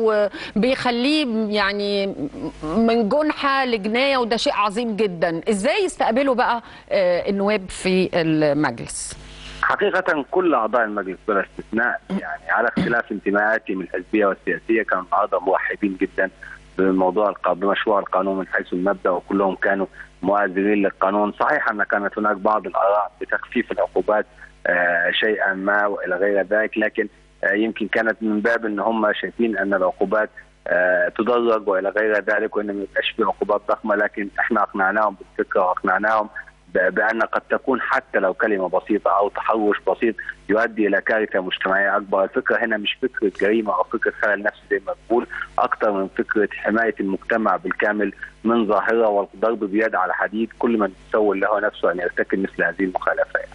وبيخليه يعني من جنحه لجنايه وده شيء عظيم جدا ازاي يستقبلوا بقى النواب في المجلس حقيقة كل أعضاء المجلس بلا استثناء يعني على اختلاف انتماءاتهم الحزبية والسياسية كانوا النهارده مرحبين جدا بموضوع بمشروع القانون من حيث المبدا وكلهم كانوا مؤازرين للقانون، صحيح ان كانت هناك بعض الاراء بتخفيف العقوبات آه شيئا ما والى غير ذلك لكن آه يمكن كانت من باب ان هم شايفين ان العقوبات آه تدرج والى غير ذلك وان ما يبقاش في عقوبات ضخمه لكن احنا اقنعناهم بالفكره واقنعناهم بان قد تكون حتى لو كلمه بسيطه او تحرش بسيط يؤدي الى كارثه مجتمعيه اكبر، الفكره هنا مش فكره جريمه او فكره خلل نفسي زي ما بقول، اكثر من فكره حمايه المجتمع بالكامل من ظاهره والضرب بيد على حديد كل من يسول له نفسه ان يرتكب مثل هذه المخالفه. يعني.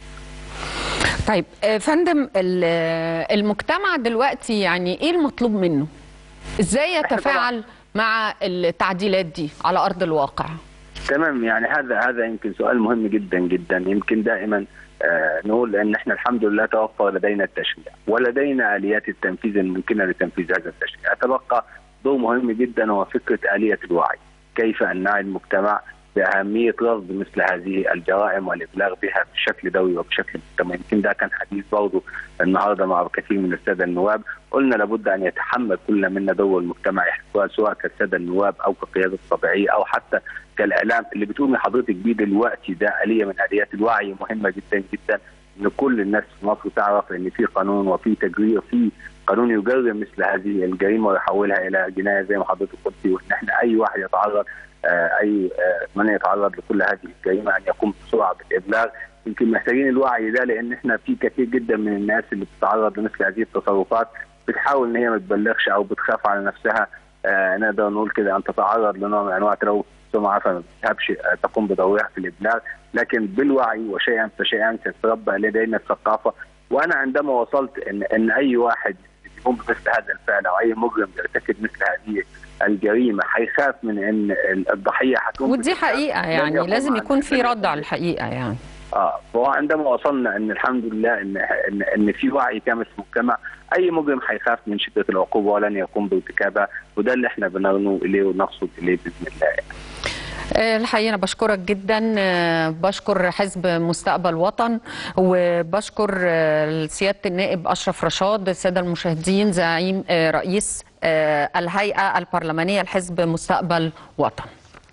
طيب فندم المجتمع دلوقتي يعني ايه المطلوب منه؟ ازاي يتفاعل مع التعديلات دي على ارض الواقع؟ تمام يعني هذا هذا يمكن سؤال مهم جدا جدا يمكن دائما آه نقول ان احنا الحمد لله توفر لدينا التشريع ولدينا اليات التنفيذ الممكنه لتنفيذ هذا التشريع يتبقى دور مهم جدا هو فكره اليه الوعي كيف ان نعي المجتمع باهميه رصد مثل هذه الجرائم والابلاغ بها بشكل دوري وبشكل مستمر يمكن ده كان حديث برضه النهارده مع كثير من الساده النواب قلنا لابد ان يتحمل كل منا دور المجتمع سواء كالساده النواب او كقياده الطبيعيه او حتى كالاعلام اللي بتقومي حضرتك بيه دلوقتي ده اليه من اليات الوعي مهمه جدا جدا ان كل الناس في مصر تعرف ان في قانون وفي تجرير في قانون يجرم مثل هذه الجريمه ويحولها الى جنايه زي ما حضرتك قلتي وان احنا اي واحد يتعرض آه اي آه من يتعرض لكل هذه الجريمه ان يقوم بسرعه بالابلاغ يمكن محتاجين الوعي ده لان احنا في كثير جدا من الناس اللي بتتعرض لمثل هذه التصرفات بتحاول ان هي ما تبلغش او بتخاف على نفسها آه نقدر نقول كده ان تتعرض لنوع من انواع تلوث السمعه فما بتذهبش تقوم بدورها في الابلاغ لكن بالوعي وشيئا فشيئا تتربى لدينا الثقافه وانا عندما وصلت ان ان اي واحد يقوم بمثل هذا الفعل او اي مجرم يرتكب مثل هذه الجريمه هيخاف من ان الضحيه هتكون ودي حقيقه يعني لازم يكون في رد على الحقيقه يعني اه فهو عندما وصلنا ان الحمد لله ان ان, إن في وعي كامل في المجتمع اي مجرم هيخاف من شده العقوبه ولن يقوم بارتكابها وده اللي احنا بنرنو اليه ونقصد اليه باذن الله يعني. الحقيقه انا بشكرك جدا بشكر حزب مستقبل وطن وبشكر سياده النائب اشرف رشاد الساده المشاهدين زعيم رئيس الهيئه البرلمانيه لحزب مستقبل وطن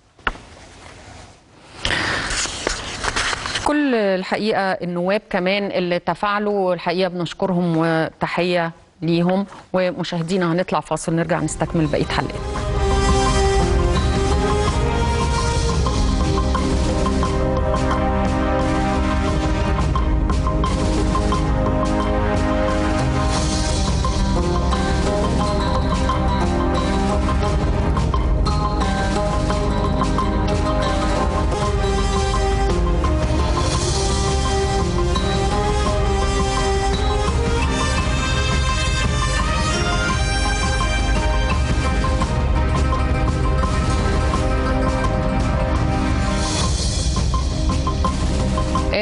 كل الحقيقه النواب كمان اللي تفاعلوا الحقيقه بنشكرهم وتحيه ليهم ومشاهدينا هنطلع فاصل نرجع نستكمل بقيه حلقتنا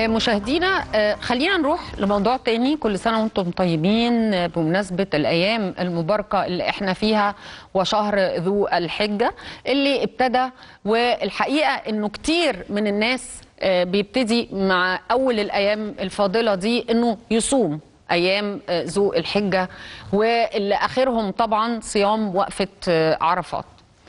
مشاهدينا آه، خلينا نروح لموضوع تاني كل سنة وانتم طيبين آه، بمناسبة الأيام المباركة اللي احنا فيها وشهر ذو الحجة اللي ابتدى والحقيقة انه كتير من الناس آه، بيبتدي مع أول الأيام الفاضلة دي انه يصوم أيام آه، ذو الحجة واللي آخرهم طبعا صيام وقفة آه، عرفات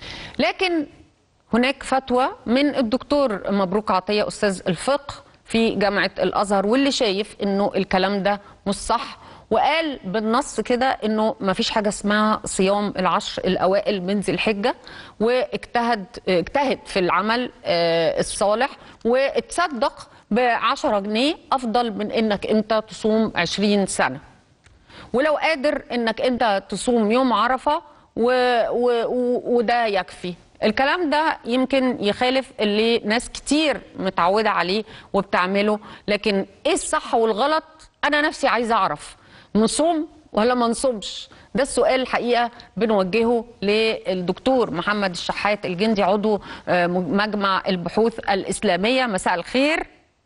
لكن هناك فتوى من الدكتور مبروك عطية أستاذ الفقه في جامعة الأزهر واللي شايف إنه الكلام ده مش صح وقال بالنص كده إنه ما فيش حاجة اسمها صيام العشر الأوائل من ذي الحجة واجتهد اجتهد في العمل آه، الصالح واتصدق ب 10 جنيه أفضل من إنك أنت تصوم 20 سنة ولو قادر انك انت تصوم يوم عرفه و... و... و... وده يكفي الكلام ده يمكن يخالف اللي ناس كتير متعودة عليه وبتعمله لكن ايه الصح والغلط انا نفسي عايزة اعرف نصوم ولا ما نصومش ده السؤال الحقيقة بنوجهه للدكتور محمد الشحات الجندي عضو آه، مجمع البحوث الإسلامية مساء الخير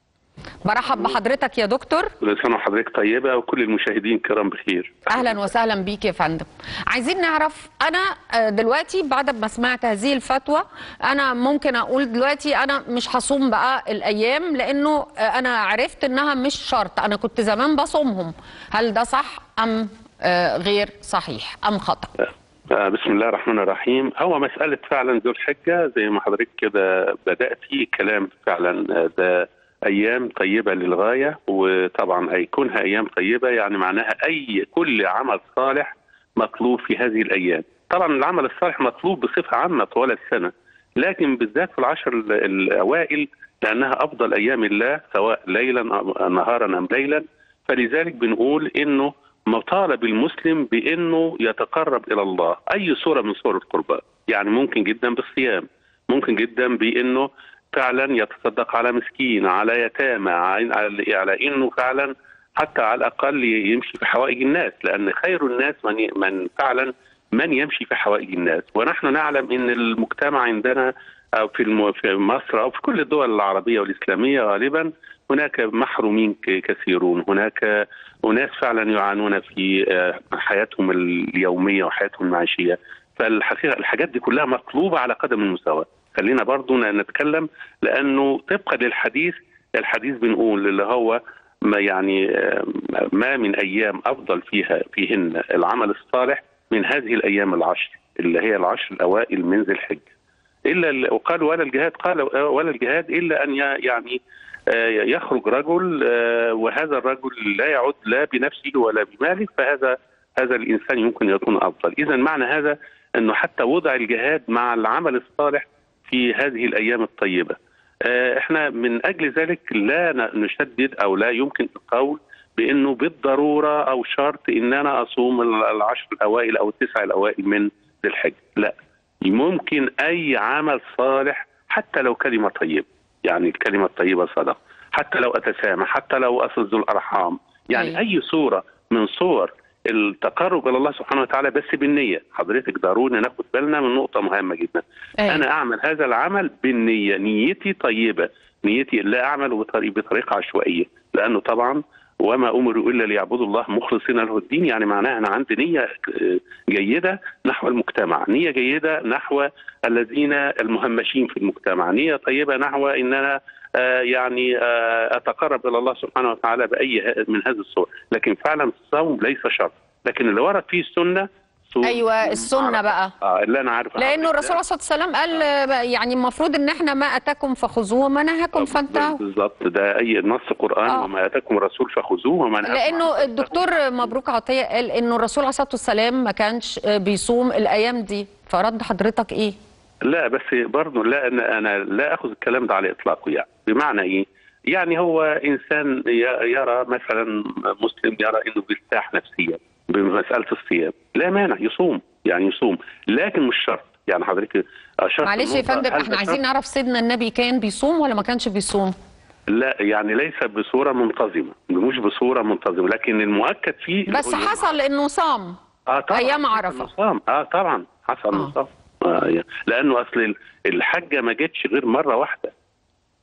برحب بحضرتك يا دكتور كل سنه وحضرتك طيبه وكل المشاهدين كرام بخير اهلا وسهلا بيك يا فندم عايزين نعرف انا آه، دلوقتي بعد ما سمعت هذه الفتوى انا ممكن اقول دلوقتي انا مش هصوم بقى الايام لانه آه، انا عرفت انها مش شرط انا كنت زمان بصومهم هل ده صح ام آه، غير صحيح ام خطا آه، بسم الله الرحمن الرحيم هو مسألة فعلا ذو الحجة زي ما حضرتك كده بدأتي كلام فعلا آه، ده أيام طيبة للغاية وطبعا أي كونها أيام طيبة يعني معناها أي كل عمل صالح مطلوب في هذه الأيام طبعا العمل الصالح مطلوب بصفة عامة طوال السنة لكن بالذات في العشر ال- الأوائل لأنها أفضل أيام الله سواء ليلا أو نهارا أم ليلا فلذلك بنقول إنه مطالب المسلم بانه يتقرب الى الله اي صوره من صور القربان يعني ممكن جدا بالصيام ممكن جدا بانه فعلا يتصدق على مسكين على يتامى على على انه فعلا حتى على الاقل يمشي في حوائج الناس لان خير الناس من ي- من فعلا من يمشي في حوائج الناس ونحن نعلم ان المجتمع عندنا أو في الم- في مصر او في كل الدول العربيه والاسلاميه غالبا هناك محرومين ك- كثيرون هناك اناس فعلا يعانون في آه، حياتهم اليوميه وحياتهم المعيشيه فالحقيقه الحاجات دي كلها مطلوبه على قدم المساواه خلينا برضو ن- نتكلم لانه طبقا للحديث الحديث بنقول اللي هو ما يعني آه، ما من ايام افضل فيها فيهن العمل الصالح من هذه الايام العشر اللي هي العشر الاوائل من ذي الحجه الا ال- وقال ولا الجهاد قال ولا الجهاد الا ان ي- يعني آه، يخرج رجل آه، وهذا الرجل لا يعد لا بنفسه ولا بماله فهذا هذا الانسان يمكن يكون افضل اذا معنى هذا انه حتى وضع الجهاد مع العمل الصالح في هذه الايام الطيبه آه، احنا من اجل ذلك لا ن- نشدد او لا يمكن القول بانه بالضروره او شرط ان انا اصوم ال- العشر الاوائل او التسع الاوائل من ذي الحجه لا ممكن اي عمل صالح حتى لو كلمه طيبه يعني الكلمه الطيبه صدقه حتى لو اتسامح حتى لو اصل ذو الارحام يعني اي صوره من صور التقرب الى الله سبحانه وتعالى بس بالنيه حضرتك ضروري ناخد بالنا من نقطه مهمه جدا أيوة. انا اعمل هذا العمل بالنيه نيتي طيبه نيتي لا اعمل بطريقه, بطريقة عشوائيه لانه طبعا وما امروا الا ليعبدوا الله مخلصين له الدين يعني معناها انا عندي نيه آه، جيده نحو المجتمع، نيه جيده نحو الذين المهمشين في المجتمع، نيه طيبه نحو ان انا آه، يعني آه، اتقرب الى الله سبحانه وتعالى باي ه- من هذه الصور، لكن فعلا الصوم ليس شرط، لكن اللي ورد فيه السنه صوم ايوه السنه بقى اه اللي انا عارف لانه الرسول عليه الصلاه والسلام قال آه، يعني المفروض ان احنا ما اتاكم فخذوه وما نهاكم فانتهوا بالظبط ده اي نص قران آه. وما اتاكم الرسول فخذوه وما نهاكم لانه الدكتور مبروك عطيه قال انه الرسول عليه الصلاه والسلام ما كانش آه، بيصوم الايام دي فرد حضرتك ايه لا بس برضه لا انا انا لا اخذ الكلام ده على اطلاقه يعني بمعنى ايه؟ يعني هو انسان ي- يرى مثلا مسلم يرى انه بيرتاح نفسيا بمساله الصيام لا مانع يصوم يعني يصوم لكن مش شرط يعني حضرتك اشرت معلش يا النقطة، فندم هل احنا ده عايزين شرط؟ نعرف سيدنا النبي كان بيصوم ولا ما كانش بيصوم لا يعني ليس بصوره منتظمه مش بصوره منتظمه لكن المؤكد فيه بس هو- حصل انه صام اه طبعا ايام عرفه صام اه طبعا حصل آه. صام آه يعني لانه اصل ال- الحجه ما جتش غير مره واحده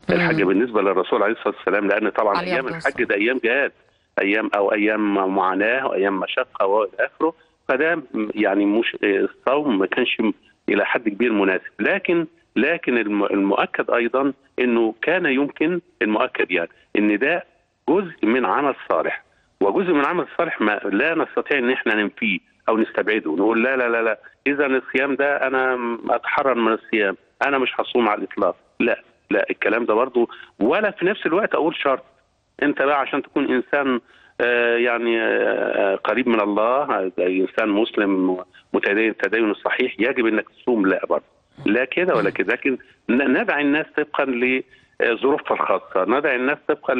الحج بالنسبه للرسول عليه الصلاه والسلام لان طبعا عليه ايام الصلاة الحج ده ايام جهاد ايام او ايام معاناه وايام مشقه والى اخره فده م- يعني مش الصوم ما كانش م- الى حد كبير مناسب لكن لكن الم- المؤكد ايضا انه كان يمكن المؤكد يعني ان ده جزء من عمل صالح وجزء من عمل صالح ما لا نستطيع ان احنا ننفيه او نستبعده نقول لا لا لا لا اذا الصيام ده انا م- اتحرر من الصيام انا مش هصوم على الاطلاق لا لا الكلام ده برضه ولا في نفس الوقت اقول شرط انت بقى عشان تكون انسان آه، يعني آه، قريب من الله زي انسان مسلم متدين التدين الصحيح يجب انك تصوم لا برضه لا كده ولا كده لكن ن- ندعي الناس طبقا لظروفها الخاصه ندعي الناس طبقا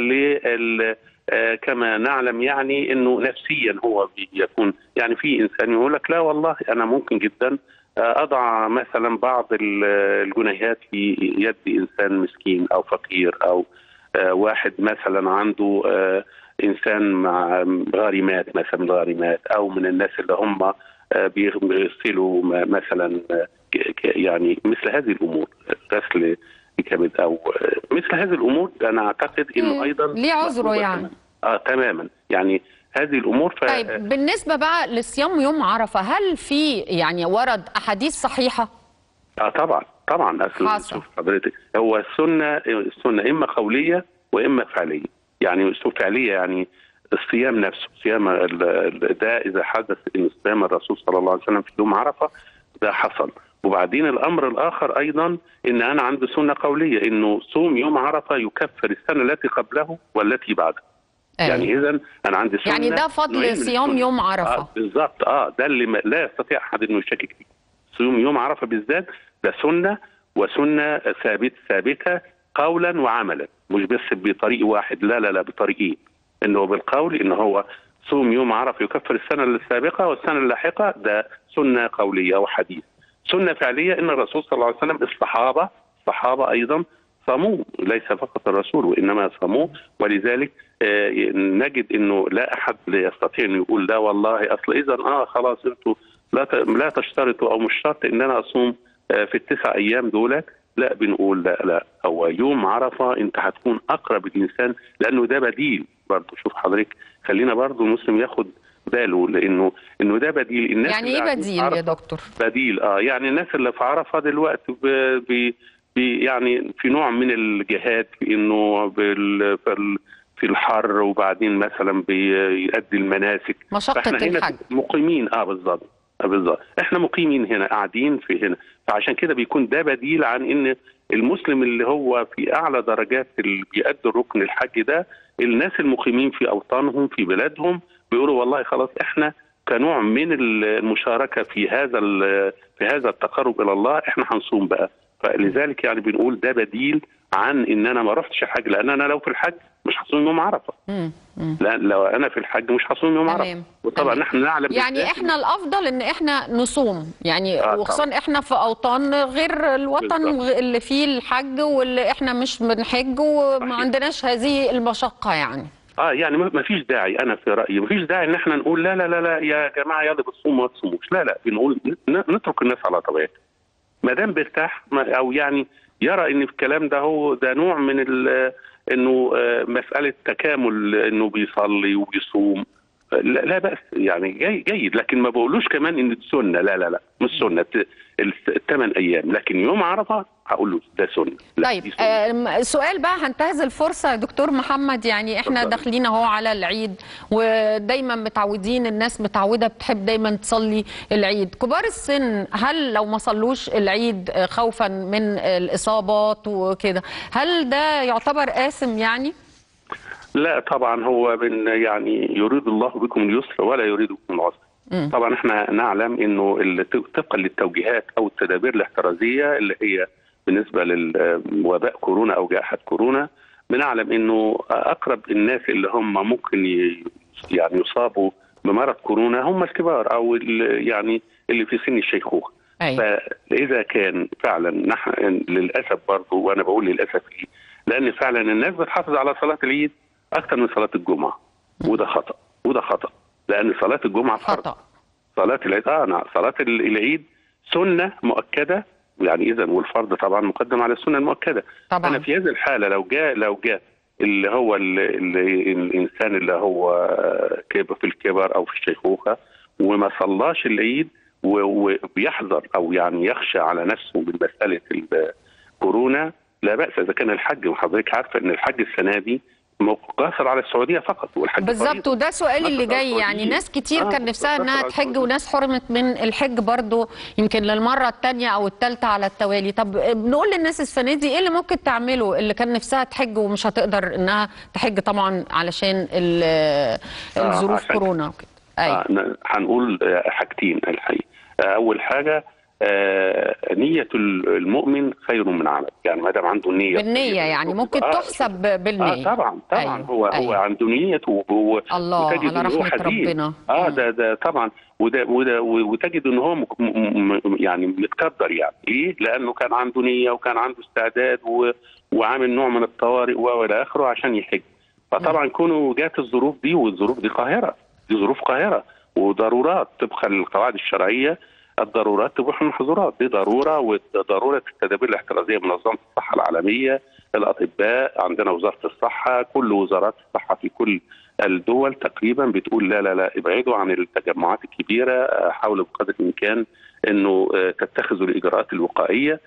ل كما نعلم يعني انه نفسيا هو بيكون يعني في انسان يقول لك لا والله انا ممكن جدا آه، اضع مثلا بعض ال- الجنيهات في يد انسان مسكين او فقير او آه، واحد مثلا عنده آه، انسان مع غارمات مثلا من الغارمات او من الناس اللي هم آه، بيغ- بيغسلوا م- مثلا آه، ك- ك- يعني مثل هذه الامور غسل كبد او آه، مثل هذه الامور انا اعتقد انه ايضا ليه عذره مطلوبة يعني. كمان. اه تماما يعني هذه الامور ف... طيب بالنسبه بقى لصيام يوم عرفه هل في يعني ورد احاديث صحيحه اه طبعا طبعا اصل خاصة. شوف حضرتك هو السنه السنه اما قوليه واما فعليه يعني شوف فعليه يعني الصيام نفسه صيام ال- ال- ده اذا حدث ان صيام الرسول صلى الله عليه وسلم في يوم عرفه ده حصل وبعدين الامر الاخر ايضا ان انا عندي سنه قوليه انه صوم يوم عرفه يكفر السنه التي قبله والتي بعدها يعني اذا انا عندي سنه يعني ده فضل نوعين من صيام السنة. يوم عرفة. آه بالظبط اه ده اللي ما لا يستطيع احد انه يشكك فيه صيام يوم عرفه بالذات ده سنه وسنه ثابت ثابته قولا وعملا مش بس بطريق واحد لا لا لا بطريقين انه بالقول ان هو صوم يوم عرفه يكفر السنه السابقه والسنه اللاحقه ده سنه قوليه او حديث سنه فعليه ان الرسول صلى الله عليه وسلم الصحابه الصحابه ايضا صاموه ليس فقط الرسول وانما صاموه ولذلك آه، نجد انه لا احد يستطيع انه يقول لا والله اصل اذا اه خلاص انتوا لا ت- لا تشترطوا او مش شرط ان انا اصوم آه، في التسع ايام دول لا بنقول لا لا هو يوم عرفه انت هتكون اقرب الانسان لانه ده بديل برضه شوف حضرتك خلينا برضه المسلم ياخد باله لانه انه ده بديل الناس يعني اللي ايه قاعدين في بديل يا عرفة دكتور بديل اه يعني الناس اللي في عرفه دلوقتي ب... ب... ب... يعني في نوع من الجهاد في انه بال... في ال- في الحر وبعدين مثلا بيؤدي المناسك مشقة فإحنا هنا الحج. مقيمين اه بالظبط آه بالظبط احنا مقيمين هنا قاعدين في هنا فعشان كده بيكون ده بديل عن ان المسلم اللي هو في اعلى درجات اللي بيأدي الركن الحج ده الناس المقيمين في اوطانهم في بلادهم بيقولوا والله خلاص احنا كنوع من المشاركه في هذا ال- في هذا التقرب الى الله احنا هنصوم بقى فلذلك يعني بنقول ده بديل عن ان انا ما رحتش الحج لان انا لو في الحج مش هصوم يوم عرفه مم. مم. لا لو انا في الحج مش هصوم يوم تمام. عرفه وطبعا نحن نعلم يعني بالذات احنا الافضل ان احنا نصوم يعني آه، وخصوصا طبعا. احنا في اوطان غير الوطن بالظبط. اللي فيه الحج واللي احنا مش بنحج وما عندناش هذه المشقه يعني اه يعني ما ما فيش داعي انا في رايي ما فيش داعي ان احنا نقول لا لا لا لا يا جماعه يلا بتصوموا ما تصوموش لا لا بنقول ن- نترك الناس على طبيعتها ما دام بيرتاح ما- او يعني يرى ان في الكلام ده هو ده نوع من ال- انه آه، مساله تكامل انه بيصلي وبيصوم آه، لا, لا باس يعني جي جيد لكن ما بقولوش كمان ان دي سنه لا لا لا مش سنه الثمان ايام لكن يوم عرفه هقول له ده سنه لا طيب دي سنة. آه، السؤال بقى هنتهز الفرصه يا دكتور محمد يعني احنا اتفضل. داخلين اهو على العيد ودايما متعودين الناس متعوده بتحب دايما تصلي العيد كبار السن هل لو ما صلوش العيد آه، خوفا من الاصابات وكده هل ده يعتبر آثم يعني لا طبعا هو من يعني يريد الله بكم اليسر ولا يريد بكم العسر مم. طبعا احنا نعلم انه ال- طبقا للتوجيهات او التدابير الاحترازيه اللي هي بالنسبه لوباء كورونا او جائحه كورونا بنعلم انه اقرب الناس اللي هم ممكن ي- يعني يصابوا بمرض كورونا هم الكبار او ال- يعني اللي في سن الشيخوخه أيوة. فاذا كان فعلا نحن للاسف برضه وانا بقول للاسف ليه؟ لان فعلا الناس بتحافظ على صلاه العيد اكثر من صلاه الجمعه وده خطا وده خطا لان صلاه الجمعه فرض خطا صلاه العيد اه نعم صلاه ال- العيد سنه مؤكده يعني اذا والفرض طبعا مقدم على السنه المؤكده طبعا انا في هذه الحاله لو جاء لو جاء اللي هو ال- ال- الانسان اللي هو كبر في الكبر او في الشيخوخه وما صلاش العيد و- وبيحذر او يعني يخشى على نفسه من مساله الكورونا لا باس اذا كان الحج وحضرتك عارفه ان الحج السنه دي مقتصر على السعوديه فقط والحج بالظبط فريضة. وده سؤالي اللي مثلا جاي يعني السعودية. ناس كتير آه، كان نفسها مقتصر انها على تحج وناس حرمت من الحج برضو يمكن للمره الثانيه او الثالثه على التوالي طب بنقول للناس السنه دي ايه اللي ممكن تعمله اللي كان نفسها تحج ومش هتقدر انها تحج طبعا علشان ال- آه، الظروف عشان- كورونا وكده ايوه آه ن- هنقول آه، حاجتين الحقيقه آه، اول حاجه آه نية المؤمن خير من عمل يعني ما دام عنده نية بالنية يعني ممكن آه، تحسب بالنية اه طبعا طبعا أيوة، أيوة هو أيوة. هو عنده نية وهو الله وتجد على إن هو رحمة حزين. ربنا اه ده ده طبعا وده وده وتجد ان هو مك- م- م- يعني متقدر يعني ليه؟ لانه كان عنده نيه وكان عنده استعداد و- وعامل نوع من الطوارئ والى اخره عشان يحج فطبعا كونه جات الظروف دي والظروف دي قاهره دي ظروف قاهره وضرورات طبقا للقواعد الشرعيه الضرورات تبوح المحظورات دي ضروره وضروره التدابير الاحترازيه منظمه الصحه العالميه الاطباء عندنا وزاره الصحه كل وزارات الصحه في كل الدول تقريبا بتقول لا لا لا ابعدوا عن التجمعات الكبيره آه، حاولوا بقدر الامكان انه آه، تتخذوا الاجراءات الوقائيه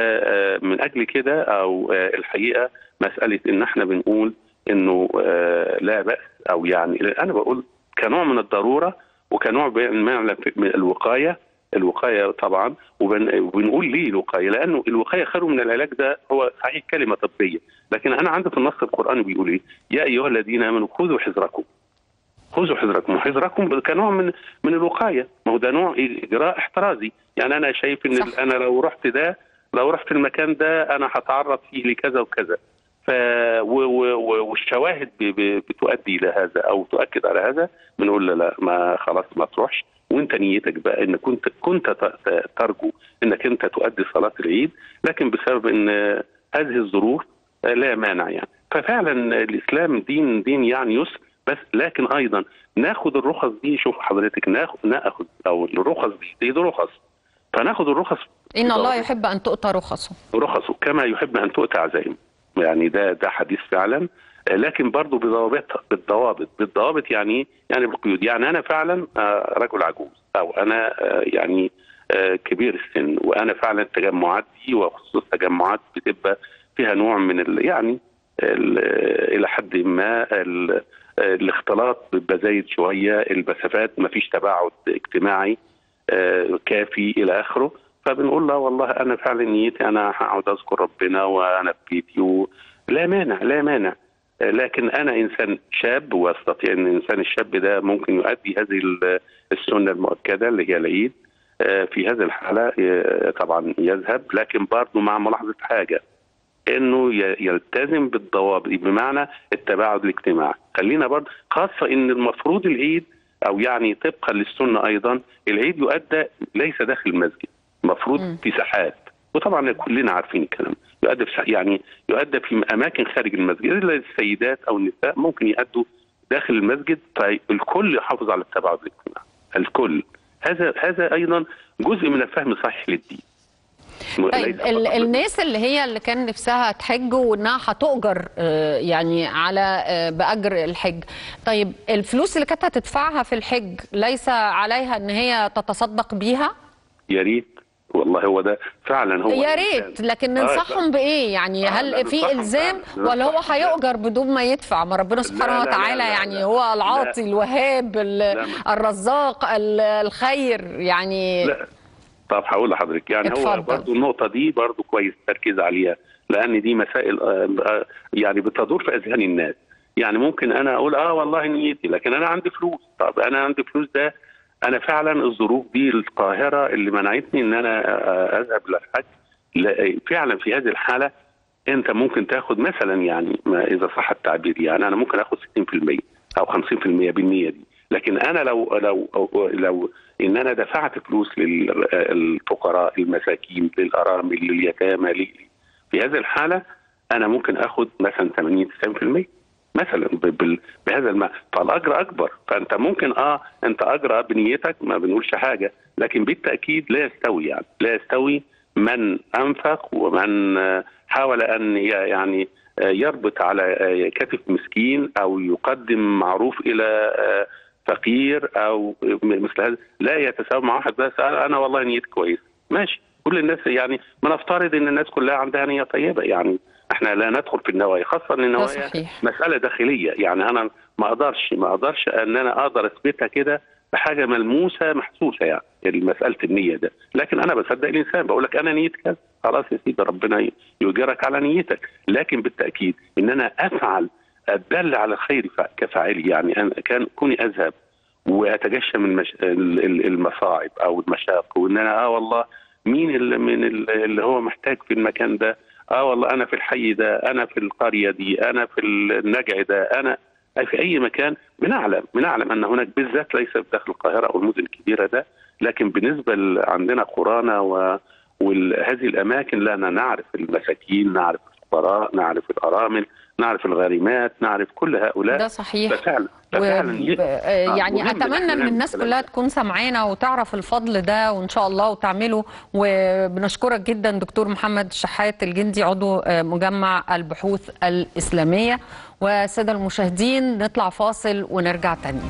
فمن اجل كده او آه، الحقيقه مساله ان احنا بنقول انه آه، لا باس او يعني انا بقول كنوع من الضروره وكنوع بين- من الوقايه الوقايه طبعا وبن- وبنقول ليه الوقايه؟ لانه الوقايه خير من العلاج ده هو صحيح كلمه طبيه، لكن انا عندي في النص القراني بيقول ايه؟ يا ايها الذين امنوا خذوا حذركم. خذوا حذركم وحذركم كنوع من من الوقايه، ما هو ده نوع اجراء احترازي، يعني انا شايف ان صح. انا لو رحت ده لو رحت المكان ده انا هتعرض فيه لكذا وكذا. ف و- و- و- والشواهد ب- ب- بتؤدي الى هذا او تؤكد على هذا بنقول لا لا ما خلاص ما تروحش وانت نيتك بقى ان كنت كنت ت- ت- ترجو انك انت تؤدي صلاه العيد لكن بسبب ان هذه الظروف لا مانع يعني ففعلا الاسلام دين دين يعني يسر بس لكن ايضا ناخد الرخص دي شوف حضرتك ناخد ناخد او الرخص دي دي, دي رخص فناخد الرخص ان الله يحب ان تؤتى رخصه رخصه كما يحب ان تؤتى عزائم يعني ده ده حديث فعلا آه، لكن برضه بضوابطها بالضوابط بالضوابط يعني إيه؟ يعني بالقيود يعني انا فعلا آه، رجل عجوز او انا آه، يعني آه، كبير السن وانا فعلا التجمعات دي وخصوصا التجمعات بتبقى فيها نوع من ال يعني ال الى حد ما ال الاختلاط بيبقى زايد شويه المسافات ما فيش تباعد اجتماعي آه، كافي الى اخره فبنقول لا والله انا فعلا نيتي انا هقعد اذكر ربنا وانا في بيتي و... لا مانع لا مانع آه، لكن انا انسان شاب واستطيع ان الانسان الشاب ده ممكن يؤدي هذه ال- السنه المؤكده اللي هي العيد آه، في هذه الحاله آه، طبعا يذهب لكن برضه مع ملاحظه حاجه انه ي- يلتزم بالضوابط بمعنى التباعد الاجتماعي خلينا برضه خاصه ان المفروض العيد او يعني طبقا للسنه ايضا العيد يؤدى ليس داخل المسجد المفروض في ساحات وطبعا كلنا عارفين الكلام يؤدى في ساح- يعني يؤدى في اماكن خارج المسجد الا السيدات او النساء ممكن يؤدوا داخل المسجد فالكل يحافظ على التباعد الاجتماعي الكل هذا هذا ايضا جزء من الفهم الصحيح للدين طيب ليس ال فقط الناس اللي هي اللي كان نفسها تحج وانها هتؤجر آه، يعني على آه، باجر الحج طيب الفلوس اللي كانت هتدفعها في الحج ليس عليها ان هي تتصدق بيها يا ريت والله هو ده فعلا هو يا الإنسان. ريت لكن آه، ننصحهم بايه يعني آه، هل لا، في ننصحهم الزام فعلا، ولا هو ننصحهم. هيؤجر بدون ما يدفع ما ربنا سبحانه لا، لا، وتعالى لا، يعني لا. هو العاطي لا. الوهاب ال- لا. الرزاق ال- الخير يعني لا طب هقول لحضرتك يعني هو اتفضل. برضو النقطة دي برضو كويس التركيز عليها لأن دي مسائل آه، آه، يعني بتدور في أذهان الناس يعني ممكن أنا أقول آه والله نيتي لكن أنا عندي فلوس طب أنا عندي فلوس ده أنا فعلا الظروف دي القاهرة اللي منعتني إن أنا آه، أذهب للحج لا، فعلا في هذه الحالة أنت ممكن تاخد مثلا يعني ما إذا صح التعبير يعني أنا ممكن آخد 60% أو 50% بالنية دي لكن انا لو لو لو ان انا دفعت فلوس للفقراء المساكين للارامل لليتامى لل- في هذه الحاله انا ممكن اخد مثلا 80 90% مثلا ب- بال- بهذا الماء فالاجر اكبر فانت ممكن اه انت اجر بنيتك ما بنقولش حاجه لكن بالتاكيد لا يستوي يعني لا يستوي من انفق ومن آه، حاول ان ي- يعني آه، يربط على آه، كتف مسكين او يقدم معروف الى آه، فقير او مثل هذا لا يتساوى مع واحد بس انا أنا والله نيتي كويس ماشي كل الناس يعني ما نفترض ان الناس كلها عندها نيه طيبه يعني احنا لا ندخل في النوايا خاصه ان النوايا صحيح. مساله داخليه يعني انا ما اقدرش ما اقدرش ان انا اقدر اثبتها كده بحاجه ملموسه محسوسه يعني مساله النيه ده لكن انا بصدق الانسان بقول لك انا نيتي كذا خلاص يا سيدي ربنا يجرك على نيتك لكن بالتاكيد ان انا افعل الدل على الخير ف- كفاعلي يعني انا كان كوني اذهب واتجشى من مش... ال- ال- المصاعب او المشاق وان انا اه والله مين اللي من ال- اللي هو محتاج في المكان ده اه والله انا في الحي ده انا في القريه دي انا في النجع ده انا في اي مكان بنعلم بنعلم ان هناك بالذات ليس في داخل القاهره او المدن الكبيره ده لكن بالنسبه ل- عندنا قرانا و وهذه الاماكن لا أنا نعرف المساكين نعرف الفقراء نعرف الارامل نعرف الغارمات نعرف كل هؤلاء ده صحيح. ففعلا و... ففعلا ي- آه، آه، يعني مهم إن اتمنى إحنا ان نعمل الناس الكلام كلها ده. تكون سامعانا وتعرف الفضل ده وان شاء الله وتعمله وبنشكرك جدا دكتور محمد شحات الجندي عضو آه، مجمع البحوث الاسلاميه والساده المشاهدين نطلع فاصل ونرجع تاني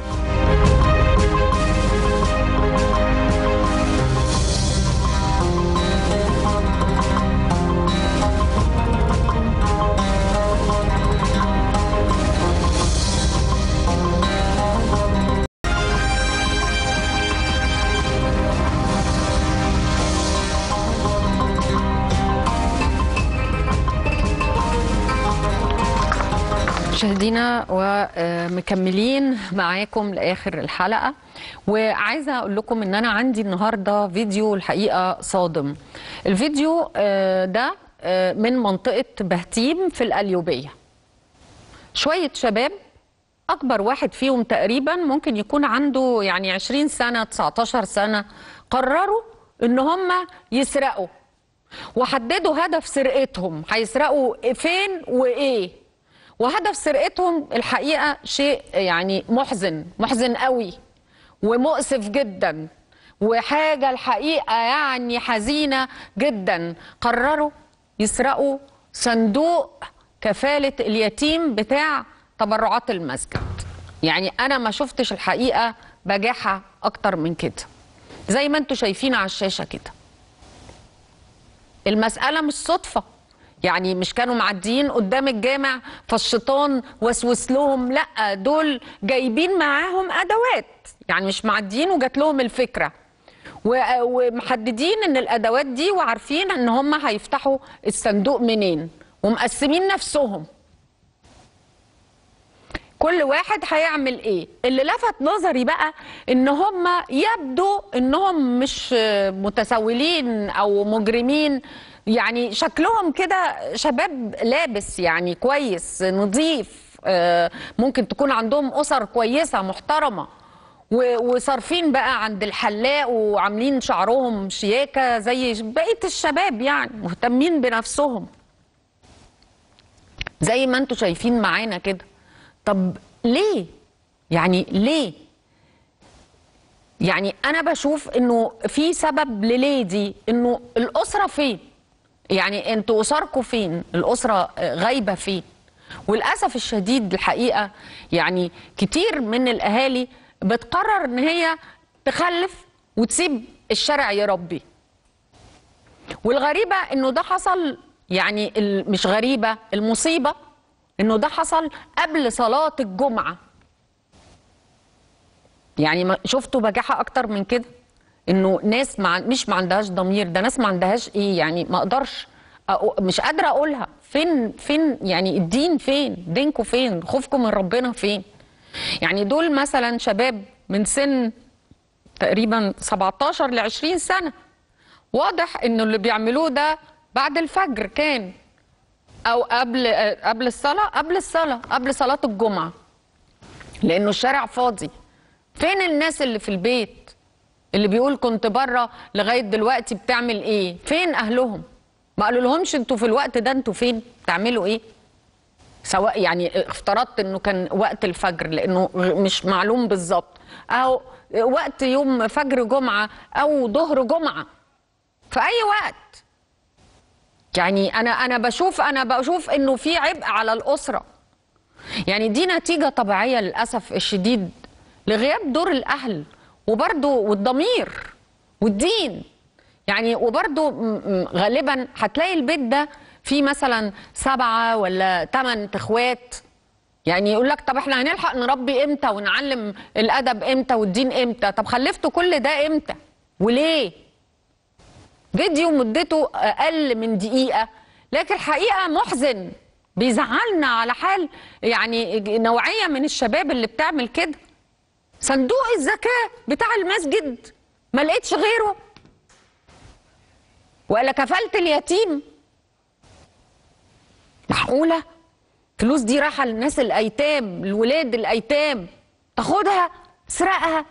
مشاهدينا ومكملين معاكم لاخر الحلقه وعايزه اقول لكم ان انا عندي النهارده فيديو الحقيقه صادم الفيديو آه، ده آه، من منطقه بهتيم في القليوبيه شويه شباب اكبر واحد فيهم تقريبا ممكن يكون عنده يعني 20 سنه 19 سنه قرروا ان هم يسرقوا وحددوا هدف سرقتهم هيسرقوا فين وايه وهدف سرقتهم الحقيقه شيء يعني محزن محزن قوي ومؤسف جدا وحاجه الحقيقه يعني حزينه جدا قرروا يسرقوا صندوق كفاله اليتيم بتاع تبرعات المسجد يعني انا ما شفتش الحقيقه بجاحه اكتر من كده زي ما انتم شايفين على الشاشه كده المسألة مش صدفة يعني مش كانوا معديين قدام الجامع فالشيطان وسوس لهم لا دول جايبين معاهم أدوات يعني مش معديين وجات لهم الفكرة و- ومحددين ان الادوات دي وعارفين ان هم هيفتحوا الصندوق منين ومقسمين نفسهم كل واحد هيعمل ايه اللي لفت نظري بقى ان هم يبدو انهم مش متسولين او مجرمين يعني شكلهم كده شباب لابس يعني كويس نظيف آه، ممكن تكون عندهم اسر كويسه محترمه و- وصارفين بقى عند الحلاق وعاملين شعرهم شياكه زي بقيه الشباب يعني مهتمين بنفسهم زي ما انتم شايفين معانا كده طب ليه يعني ليه يعني انا بشوف انه في سبب لليه دي انه الاسره فين يعني انتوا اسركم فين الاسره آه، غايبه فين وللاسف الشديد الحقيقه يعني كتير من الاهالي بتقرر ان هي تخلف وتسيب الشارع يربي والغريبه انه ده حصل يعني ال- مش غريبه المصيبه انه ده حصل قبل صلاه الجمعه يعني ما شفتوا بجاحه اكتر من كده انه ناس مع مش ما عندهاش ضمير ده ناس ما عندهاش ايه يعني ما اقدرش أقو- مش قادره اقولها فين فين يعني الدين فين دينكم فين خوفكم من ربنا فين يعني دول مثلا شباب من سن تقريبا 17 ل 20 سنه واضح انه اللي بيعملوه ده بعد الفجر كان او قبل آه، قبل الصلاه قبل الصلاه قبل صلاه الجمعه لانه الشارع فاضي فين الناس اللي في البيت اللي بيقول كنت بره لغايه دلوقتي بتعمل ايه فين اهلهم ما قالوا لهمش انتوا في الوقت ده انتوا فين بتعملوا ايه سواء يعني افترضت انه كان وقت الفجر لانه غ- مش معلوم بالظبط او وقت يوم فجر جمعه او ظهر جمعه في اي وقت يعني انا انا بشوف انا بشوف انه في عبء على الاسره يعني دي نتيجه طبيعيه للاسف الشديد لغياب دور الاهل وبرضه والضمير والدين يعني وبرضه م- م- غالبا هتلاقي البيت ده فيه مثلا سبعه ولا ثمان اخوات يعني يقول لك طب احنا هنلحق نربي امتى ونعلم الادب امتى والدين امتى طب خلفتوا كل ده امتى وليه فيديو مدته اقل من دقيقه لكن الحقيقه محزن بيزعلنا على حال يعني نوعيه من الشباب اللي بتعمل كده صندوق الزكاه بتاع المسجد ما لقيتش غيره ولا كفاله اليتيم معقوله فلوس دي رايحه للناس الايتام الولاد الايتام تاخدها تسرقها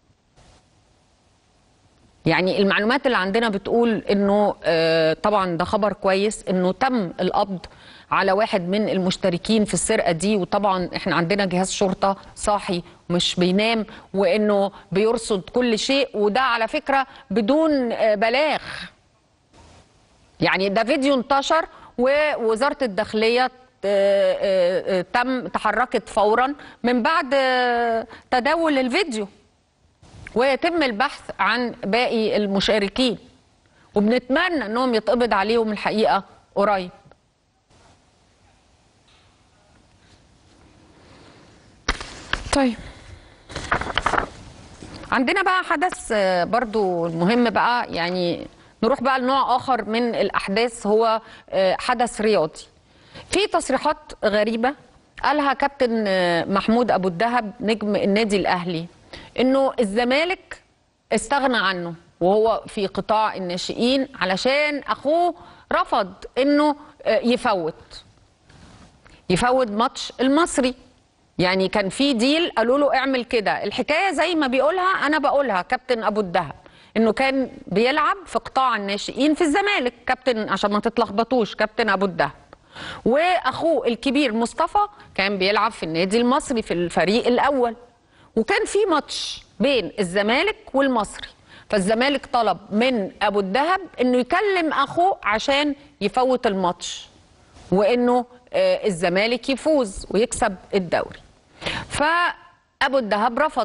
يعني المعلومات اللي عندنا بتقول انه آه، طبعا ده خبر كويس انه تم القبض على واحد من المشتركين في السرقه دي وطبعا احنا عندنا جهاز شرطه صاحي مش بينام وانه بيرصد كل شيء وده على فكره بدون آه، بلاغ يعني ده فيديو انتشر ووزاره الداخليه آه، آه، آه، تم تحركت فورا من بعد آه، تداول الفيديو ويتم البحث عن باقي المشاركين وبنتمنى انهم يتقبض عليهم الحقيقه قريب طيب عندنا بقى حدث آه، برضو مهم بقى يعني نروح بقى لنوع اخر من الاحداث هو آه، حدث رياضي في تصريحات غريبه قالها كابتن آه، محمود ابو الدهب نجم النادي الاهلي انه الزمالك استغنى عنه وهو في قطاع الناشئين علشان اخوه رفض انه آه، يفوت يفوت ماتش المصري يعني كان في ديل قالوا له اعمل كده الحكايه زي ما بيقولها انا بقولها كابتن ابو الدهب انه كان بيلعب في قطاع الناشئين في الزمالك كابتن عشان ما تتلخبطوش كابتن ابو الدهب واخوه الكبير مصطفى كان بيلعب في النادي المصري في الفريق الاول وكان في ماتش بين الزمالك والمصري فالزمالك طلب من ابو الدهب انه يكلم اخوه عشان يفوت الماتش وانه آه، الزمالك يفوز ويكسب الدوري فابو الدهب رفض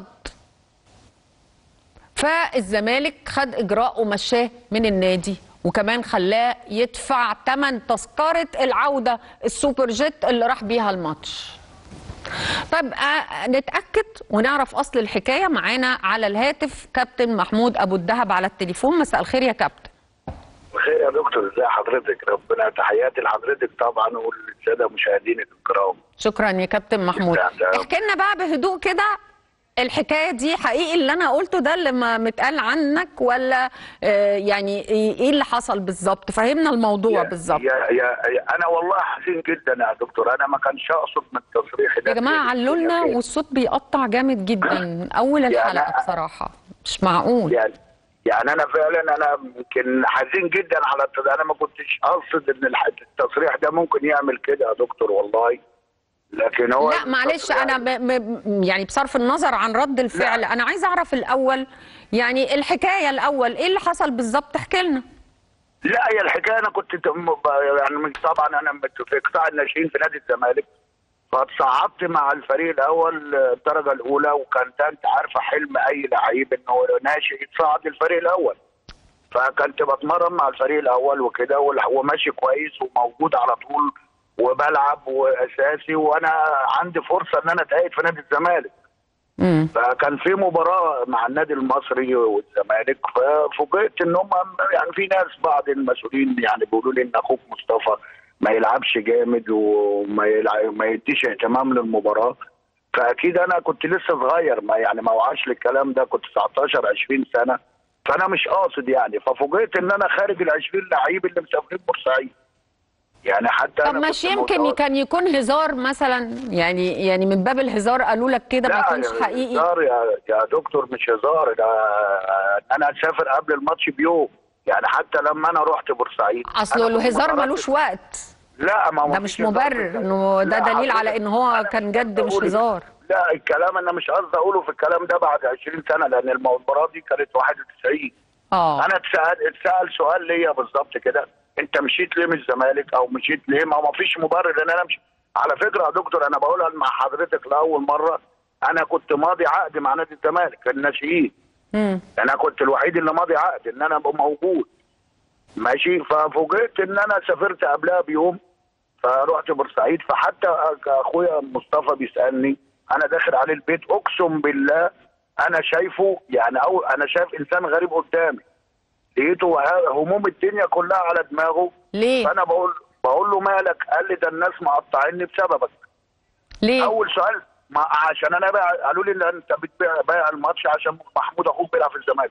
فالزمالك خد اجراء ومشاه من النادي وكمان خلاه يدفع ثمن تذكره العوده السوبر جيت اللي راح بيها الماتش طيب آه، نتاكد ونعرف اصل الحكايه معانا على الهاتف كابتن محمود ابو الدهب على التليفون مساء الخير يا كابتن بخير يا دكتور ازي حضرتك ربنا تحياتي لحضرتك طبعا وللساده مشاهدين الكرام شكرا يا كابتن محمود احكي لنا بقى بهدوء كده الحكايه دي حقيقي اللي انا قلته ده اللي ما متقال عنك ولا آه، يعني ايه اللي حصل بالظبط فهمنا الموضوع بالظبط يا, يا, يا انا والله حزين جدا يا دكتور انا ما كانش اقصد من التصريح ده يا جماعه علوا لنا والصوت بيقطع جامد جدا من اول يعني الحلقه بصراحه مش معقول يعني يعني انا فعلا انا يمكن حزين جدا على الت- انا ما كنتش اقصد ان الح- التصريح ده ممكن يعمل كده يا دكتور والله لكن هو لا معلش انا ب... ب... يعني بصرف النظر عن رد الفعل انا عايزه اعرف الاول يعني الحكايه الاول ايه اللي حصل بالظبط احكي لنا لا هي الحكايه انا كنت تم- ب- يعني من- طبعا انا مت- في قطاع الناشئين في نادي الزمالك فتصعدت مع الفريق الاول آه، الدرجه الاولى وكان ده انت عارفه حلم اي لعيب انه ناشئ يتصعد الفريق الاول فكنت بتمرن مع الفريق الاول وكده والح- وماشي كويس وموجود على طول وبلعب واساسي وانا عندي فرصه ان انا اتأيد في نادي الزمالك فكان في مباراه مع النادي المصري والزمالك ففوجئت ان هم يعني في ناس بعض المسؤولين يعني بيقولوا لي ان اخوك مصطفى ما يلعبش جامد وما يلعب ما يديش اهتمام للمباراه فاكيد انا كنت لسه صغير ما يعني ما وعاش للكلام ده كنت 19 20 سنه فانا مش قاصد يعني ففوجئت ان انا خارج ال 20 لعيب اللي مسافرين بورسعيد يعني حتى طب أنا مش كنت يمكن متوقع- كان يكون هزار مثلا يعني يعني من باب الهزار قالوا لك كده ما لا يكونش يا حقيقي هزار يا يا دكتور مش هزار ده انا اسافر قبل الماتش بيوم يعني حتى لما انا رحت بورسعيد اصل أنا كنت الهزار متردد. ملوش وقت لا ما هو ده مفيش مش هزار مبرر في انه ده لا، دليل على حضرتك، ان هو كان جد مش بقول- هزار لا الكلام انا مش قصدي اقوله في الكلام ده بعد 20 سنه لان المباراه دي كانت 91 اه انا اتسال اتسال سؤال ليا بالظبط كده انت مشيت ليه من الزمالك او مشيت ليه ما هو ما فيش مبرر ان انا امشي على فكره يا دكتور انا بقولها مع حضرتك لاول مره انا كنت ماضي عقد مع نادي الزمالك الناشئين مم. انا كنت الوحيد اللي ماضي عقد ان انا ابقى موجود ماشي ففوجئت ان انا سافرت قبلها بيوم فرحت بورسعيد فحتى اخويا مصطفى بيسالني انا داخل عليه البيت اقسم بالله انا شايفه يعني او انا شايف انسان غريب قدامي لقيته ه- هموم الدنيا كلها على دماغه ليه؟ فانا بقول بقول له مالك قال لي ده الناس مقطعيني بسببك ليه؟ اول سؤال ما عشان انا بقى قالوا لي ان انت بتبيع بايع الماتش عشان محمود اخوك بيلعب في الزمالك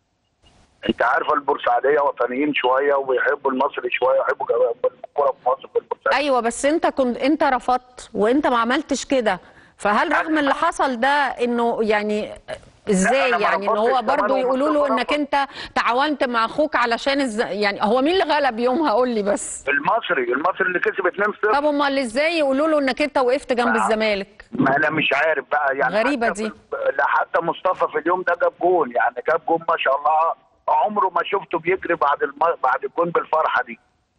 انت عارفه البورسعيديه وطنيين شويه وبيحبوا المصري شويه ويحبوا الكوره في مصر في البورسعيد ايوه بس انت كنت انت رفضت وانت ما عملتش كده فهل رغم اللي حصل ده انه يعني ازاي أنا ما يعني ان هو رفضتش كمان برضه يقولوا له ومصطفى انك انت تعاونت مع اخوك علشان الز... يعني هو مين اللي غلب يومها قول لي بس المصري المصري اللي كسب 2-0 طب امال ازاي يقولوا له انك انت وقفت جنب الزمالك ما انا مش عارف بقى يعني غريبة حتى دي. في- لا حتى مصطفى في اليوم ده جاب جون يعني جاب جون ما شاء الله عمره ما شفته بيجري بعد الم... بعد الجون بالفرحه دي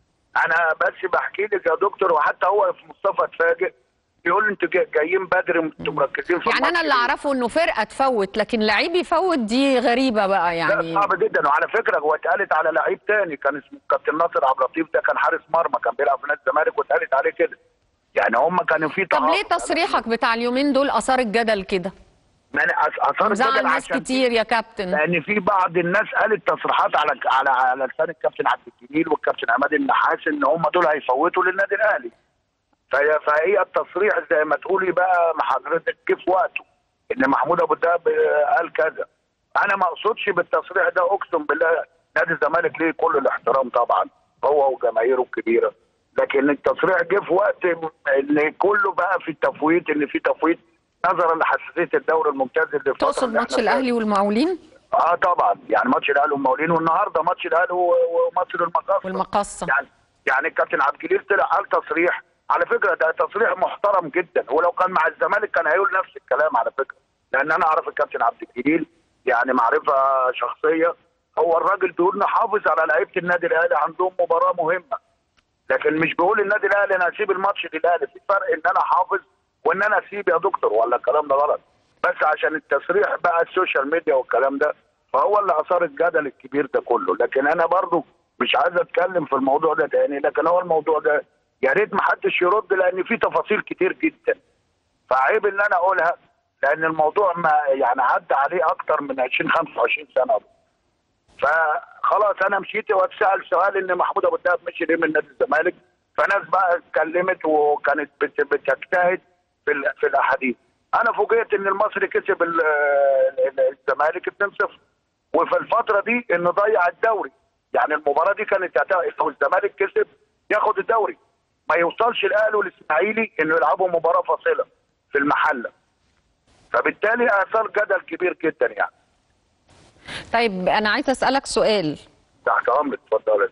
انا بس بحكي لك يا دكتور وحتى هو في مصطفى اتفاجئ بيقول لي انتوا جاي- جايين بدري انتوا مركزين في يعني انا الماتش اللي ليه؟ اعرفه انه فرقه تفوت لكن لعيب يفوت دي غريبه بقى يعني لا صعب جدا وعلى فكره هو اتقالت على لعيب تاني كان اسمه كابتن ناصر عبد اللطيف ده كان حارس مرمى كان بيلعب في نادي الزمالك واتقالت عليه كده يعني هم كانوا في طب ليه تعاطف. تصريحك بتاع اليومين دول اثار الجدل كده ما انا أث- اثار زعل الجدل ناس عشان كتير يا كابتن لان في بعض الناس قالت تصريحات على على على لسان الكابتن عبد الجليل والكابتن عماد النحاس ان هم دول هيفوتوا للنادي الاهلي فهي فهي التصريح زي ما تقولي بقى مع حضرتك كيف وقته ان محمود ابو الدهب قال كذا انا ما اقصدش بالتصريح ده اقسم بالله نادي الزمالك ليه كل الاحترام طبعا هو وجماهيره الكبيره لكن التصريح جه في وقت ان كله بقى في التفويت ان في تفويت نظرا لحساسيه الدوري الممتاز اللي في الفترة تقصد اللي ماتش احنا فيها. الاهلي والمقاولين اه طبعا يعني ماتش الاهلي والمقاولين والنهارده ماتش الاهلي و- ومصر المقاصه والمقصه يعني يعني الكابتن عبد الجليل طلع قال تصريح على فكره ده تصريح محترم جدا ولو كان مع الزمالك كان هيقول نفس الكلام على فكره لان انا اعرف الكابتن عبد الجليل يعني معرفه شخصيه هو الراجل بيقول نحافظ على لعيبه النادي الاهلي عندهم مباراه مهمه لكن مش بيقول النادي الاهلي انا هسيب الماتش للاهلي في فرق ان انا حافظ وان انا اسيب يا دكتور ولا الكلام ده غلط بس عشان التصريح بقى السوشيال ميديا والكلام ده فهو اللي اثار الجدل الكبير ده كله لكن انا برضو مش عايز اتكلم في الموضوع ده تاني لكن هو الموضوع ده يا ريت ما حدش يرد لان في تفاصيل كتير جدا فعيب ان انا اقولها لان الموضوع ما يعني عدى عليه اكتر من 20 25 سنه فخلاص انا مشيت واتسال سؤال ان محمود ابو الدهب مشي ليه من نادي الزمالك فناس بقى اتكلمت وكانت بت- بتجتهد في ال- في الاحاديث انا فوجئت ان المصري كسب ال- ال- الزمالك 2-0 وفي الفتره دي انه ضيع الدوري يعني المباراه دي كانت هت- لو الزمالك كسب ياخد الدوري ما يوصلش الاهلي والاسماعيلي انه يلعبوا مباراه فاصله في المحله فبالتالي اثار جدل كبير جدا يعني طيب انا عايزه اسالك سؤال تحت امرك اتفضل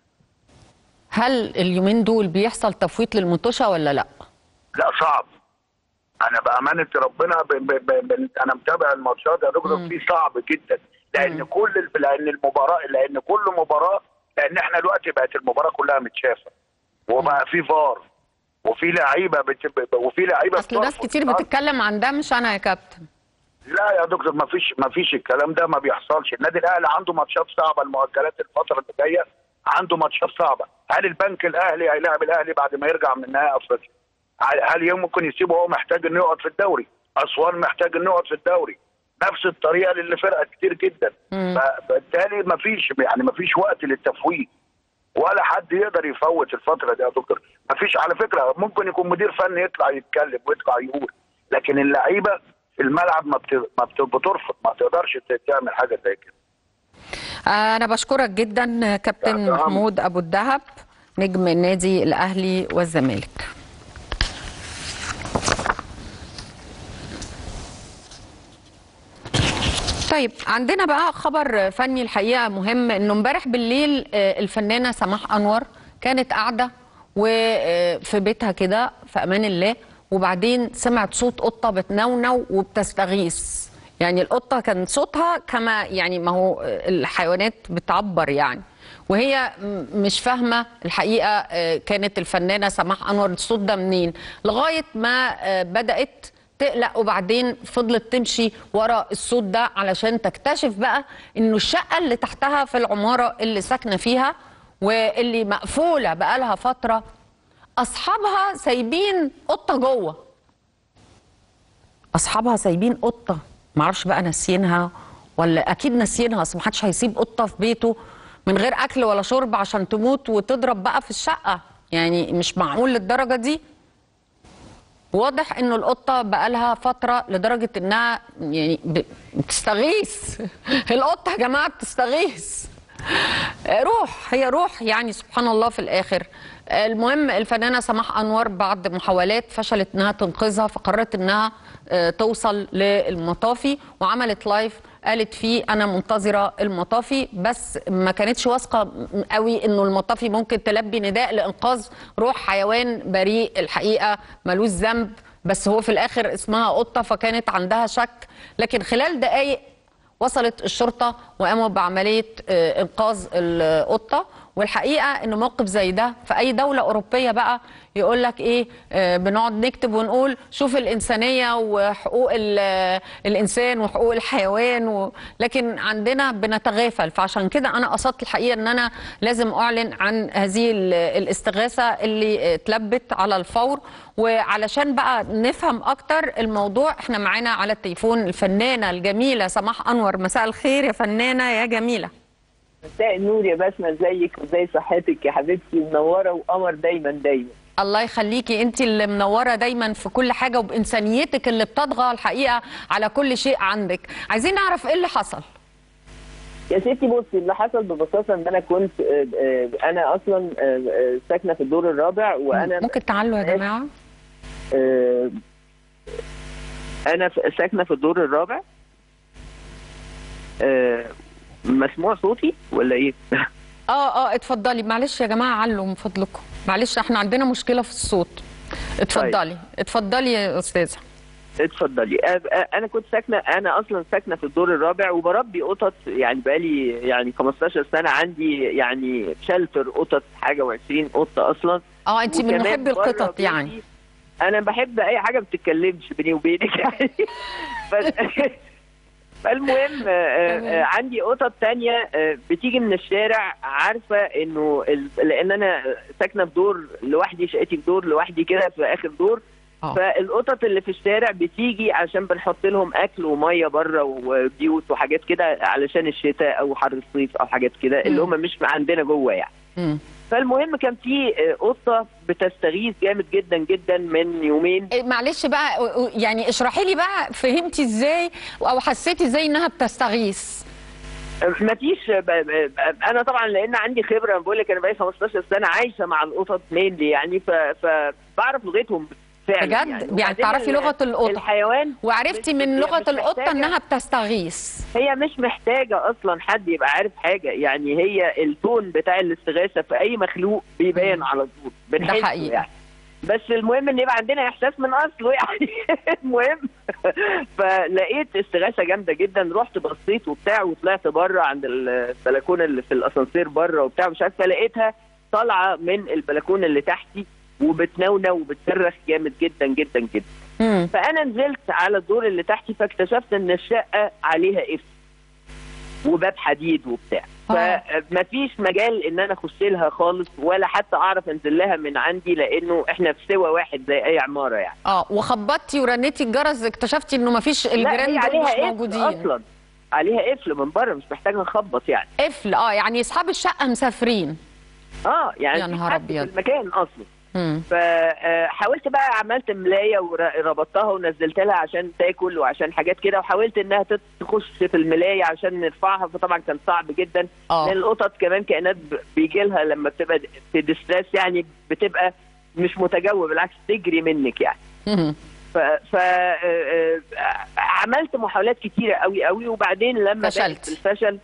هل اليومين دول بيحصل تفويت للمطوشه ولا لا لا صعب انا بامانه ربنا ب... ب... ب... ب... انا متابع الماتشات يا دكتور في صعب جدا لان كل ال- لان المباراه لان كل مباراه لان احنا دلوقتي بقت المباراه كلها متشافه وبقى في فار وفي لعيبه بت... ب- وفي لعيبه اصل ناس بترفض. كتير بتتكلم عن ده مش انا يا كابتن لا يا دكتور ما فيش ما فيش الكلام ده ما بيحصلش النادي الاهلي عنده ماتشات صعبه المؤجلات الفتره اللي جايه عنده ماتشات صعبه هل البنك الاهلي هيلاعب الاهلي بعد ما يرجع من نهائي افريقيا هل ممكن يسيبه هو محتاج انه يقعد في الدوري اسوان محتاج انه يقعد في الدوري نفس الطريقه اللي فرقه كتير جدا فبالتالي ما فيش يعني ما فيش وقت للتفويت ولا حد يقدر يفوت الفتره دي يا دكتور ما فيش على فكره ممكن يكون مدير فني يطلع يتكلم ويطلع يقول لكن اللعيبه في الملعب ما بت- ما بت- بترفض ما تقدرش تعمل حاجه زي كده انا بشكرك جدا كابتن محمود ابو الدهب نجم النادي الاهلي والزمالك طيب عندنا بقى خبر فني الحقيقه مهم انه امبارح بالليل آه، الفنانه سماح انور كانت قاعده وفي بيتها كده في امان الله وبعدين سمعت صوت قطه بتنونو وبتستغيث يعني القطه كان صوتها كما يعني ما هو الحيوانات بتعبر يعني وهي م- مش فاهمه الحقيقه آه، كانت الفنانه سماح انور الصوت ده منين لغايه ما آه، بدات تقلق وبعدين فضلت تمشي ورا الصوت ده علشان تكتشف بقى انه الشقه اللي تحتها في العماره اللي ساكنه فيها واللي مقفوله بقالها فتره اصحابها سايبين قطه جوه اصحابها سايبين قطه معرفش بقى ناسيينها ولا اكيد ناسيينها اصل محدش هيسيب قطه في بيته من غير اكل ولا شرب عشان تموت وتضرب بقى في الشقه يعني مش معقول للدرجه دي واضح انه القطه بقالها فتره لدرجه انها يعني ب- بتستغيث القطه يا جماعه بتستغيث روح هي روح يعني سبحان الله في الاخر المهم الفنانه سماح انور بعد محاولات فشلت انها تنقذها فقررت انها آه، توصل للمطافي وعملت لايف قالت فيه انا منتظره المطافي بس ما كانتش واثقه م- قوي انه المطافي ممكن تلبي نداء لانقاذ روح حيوان بريء الحقيقه ملوش ذنب بس هو في الاخر اسمها قطه فكانت عندها شك لكن خلال دقائق وصلت الشرطة وقاموا بعملية آه، إنقاذ القطة والحقيقة إن موقف زي ده في أي دولة أوروبية بقى يقول لك إيه آه، بنقعد نكتب ونقول شوف الإنسانية وحقوق ال- الإنسان وحقوق الحيوان و... لكن عندنا بنتغافل فعشان كده أنا قصدت الحقيقة إن أنا لازم أعلن عن هذه ال- الاستغاثة اللي آه، اتلبت على الفور وعلشان بقى نفهم أكتر الموضوع إحنا معانا على التليفون الفنانة الجميلة سماح أنور مساء الخير يا فنانة يا جميلة مساء النور يا بسمة ازيك وازي صحتك يا حبيبتي منورة وقمر دايما دايما الله يخليكي انت اللي منوره دايما في كل حاجه وبانسانيتك اللي بتطغى الحقيقه على كل شيء عندك عايزين نعرف ايه اللي حصل يا ستي بصي اللي حصل ببساطة ان انا كنت آه، آه، انا اصلا آه، آه، ساكنة في الدور الرابع وانا ممكن تعلوا يا جماعه آه، انا في- ساكنة في الدور الرابع آه، مسموع صوتي ولا ايه؟ اه اه اتفضلي معلش يا جماعه علوا من فضلكم معلش احنا عندنا مشكله في الصوت اتفضلي اتفضلي يا استاذه اتفضلي أ- أ- انا كنت ساكنه انا اصلا ساكنه في الدور الرابع وبربي قطط يعني بقالي يعني 15 سنه عندي يعني شلتر قطط حاجه و20 قطه اصلا اه انت من وكمان محبي بره القطط بيتي يعني انا بحب اي حاجه ما بتتكلمش بيني وبينك يعني ف- فالمهم آه، آه، عندي قطط تانية آه، بتيجي من الشارع عارفة انه ال- لان انا ساكنة في دور لوحدي شقتي في دور لوحدي كده في اخر دور فالقطط اللي في الشارع بتيجي عشان بنحط لهم اكل وميه بره وبيوت وحاجات كده علشان الشتاء او حر الصيف او حاجات كده اللي هم مش عندنا جوه يعني مم. فالمهم كان في آه، قطه بتستغيث جامد جدا جدا من يومين إيه، معلش بقى و- و- يعني اشرحي لي بقى فهمتي ازاي او حسيتي ازاي انها بتستغيث ما فيش ب- ب- انا طبعا لان عندي خبره أنا بقول لك انا بقالي 15 سنه عايشه مع القطط مينلي يعني ف- فبعرف لغتهم فعلا بجد يعني, يعني وبعدين تعرفي ال- لغه القطه الحيوان وعرفتي مش- من هي لغه مش القطه محتاجة- انها بتستغيث هي مش محتاجه اصلا حد يبقى عارف حاجه يعني هي التون بتاع الاستغاثه في اي مخلوق بيبان على طول بنحسه حقيقي. يعني بس المهم ان يبقى عندنا احساس من اصله يعني المهم فلقيت استغاثه جامده جدا رحت بصيت وبتاع وطلعت بره عند البلكونه اللي في الاسانسير بره وبتاع مش عارفه لقيتها طالعه من البلكونه اللي تحتي وبتنونة وبتصرخ جامد جدا جدا جدا مم. فانا نزلت على الدور اللي تحتي فاكتشفت ان الشقه عليها قفل وباب حديد وبتاع فمفيش مجال ان انا اخش لها خالص ولا حتى اعرف انزل لها من عندي لانه احنا في سوا واحد زي اي عماره يعني اه وخبطتي ورنيتي الجرس اكتشفتي انه مفيش لا الجيران هي دول عليها مش قفل موجودين اصلا عليها قفل من بره مش محتاجه نخبط يعني قفل اه يعني اصحاب الشقه مسافرين اه يعني يا مفيش نهار حد في أبيض. المكان اصلا مم. فحاولت بقى عملت ملايه وربطتها ونزلت لها عشان تاكل وعشان حاجات كده وحاولت انها تت- تخش في الملايه عشان نرفعها فطبعا كان صعب جدا آه. لان القطط كمان كائنات ب- بيجي لها لما بتبقى في ديستريس يعني بتبقى مش متجاوب بالعكس تجري منك يعني مم. ف, ف... آه، آه، عملت محاولات كتيره قوي قوي وبعدين لما فشلت. بقت بالفشل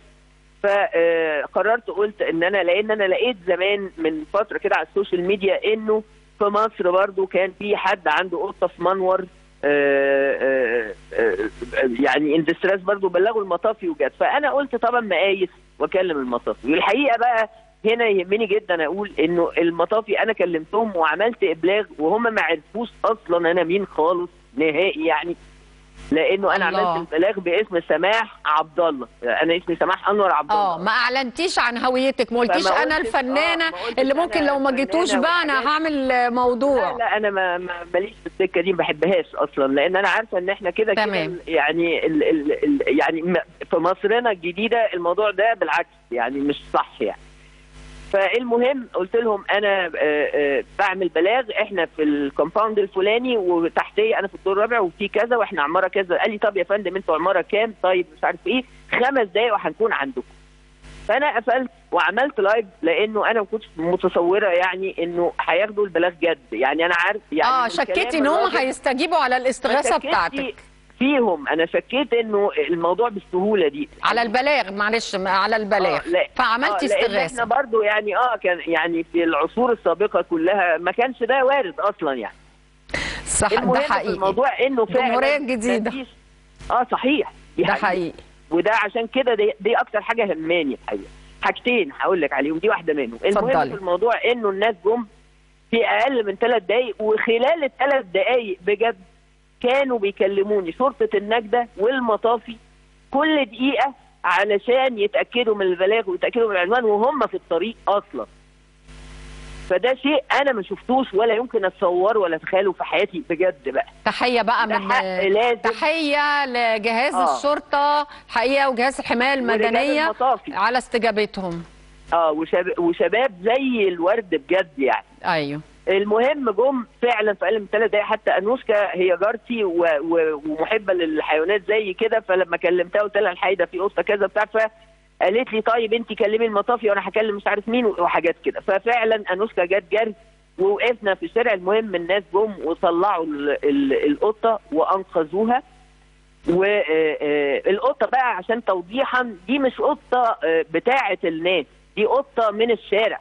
فقررت قلت ان انا لان انا لقيت زمان من فتره كده على السوشيال ميديا انه في مصر برضو كان في حد عنده قطه في منور آه، آه، آه، يعني اندستريس برضو بلغوا المطافي وجت فانا قلت طبعا مقايس واكلم المطافي والحقيقه بقى هنا يهمني جدا اقول انه المطافي انا كلمتهم وعملت ابلاغ وهم ما عرفوش اصلا انا مين خالص نهائي يعني لانه انا الله. عملت البلاغ باسم سماح عبد الله انا اسمي سماح انور عبد الله اه ما اعلنتيش عن هويتك ما قلتيش فما انا قلتش- الفنانه آه، ما قلتش اللي ممكن أنا لو ما جيتوش الفنانة بقى انا هعمل موضوع لا لا انا ما ما- ماليش في السكه دي ما بحبهاش اصلا لان انا عارفه ان احنا كده كده تمام. يعني ال ال ال يعني م- في مصرنا الجديده الموضوع ده بالعكس يعني مش صح يعني فالمهم قلت لهم انا آه، آه، بعمل بلاغ احنا في الكومباوند الفلاني وتحتيه انا في الدور الرابع وفي كذا واحنا عماره كذا قال لي طب يا فندم انتوا عماره كام طيب مش عارف ايه خمس دقايق وهنكون عندكم فانا قفلت وعملت لايف لانه انا ما كنتش متصوره يعني انه هياخدوا البلاغ جد يعني انا عارف يعني اه من شكيتي كلام ان هم الراجل- هيستجيبوا على الاستغاثه ما شكيتش بتاعتك فيهم انا شكيت انه الموضوع بالسهوله دي على البلاغ معلش على البلاغ آه، لا. فعملتي آه، لأن استغاثه احنا برضو يعني اه كان يعني في العصور السابقه كلها ما كانش ده وارد اصلا يعني صح ده المهم في حقيقي الموضوع انه فعلا الجمهورية الجديدة. مفيش- اه صحيح دي ده حقيقة. حقيقي وده عشان كده دي, دي اكتر حاجه هماني الحقيقه حاجتين هقول لك عليهم دي واحده منهم المهم اتفضلي. في الموضوع انه الناس جم في اقل من ثلاث دقائق وخلال الثلاث دقائق بجد كانوا بيكلموني شرطه النجده والمطافي كل دقيقه علشان يتاكدوا من البلاغ ويتاكدوا من العنوان وهم في الطريق اصلا فده شيء انا ما شفتوش ولا يمكن اتصوره ولا اتخيله في حياتي بجد بقى تحيه بقى ده من حق لازم. تحيه لجهاز آه. الشرطه حقيقه وجهاز الحمايه ورجال المدنيه المطافي. على استجابتهم اه وشباب, وشباب زي الورد بجد يعني ايوه المهم جم فعلا في اقل من ثلاث دقايق حتى انوشكا هي جارتي و... و... ومحبه للحيوانات زي كده فلما كلمتها قلت لها الحقيقه في قطه كذا بتاع فقالت لي طيب انت كلمي المطافي وانا هكلم مش عارف مين وحاجات كده ففعلا انوشكا جت جري ووقفنا في الشارع المهم الناس جم وطلعوا ال... ال... القطه وانقذوها والقطه بقى عشان توضيحا دي مش قطه آه، بتاعه الناس دي قطه من الشارع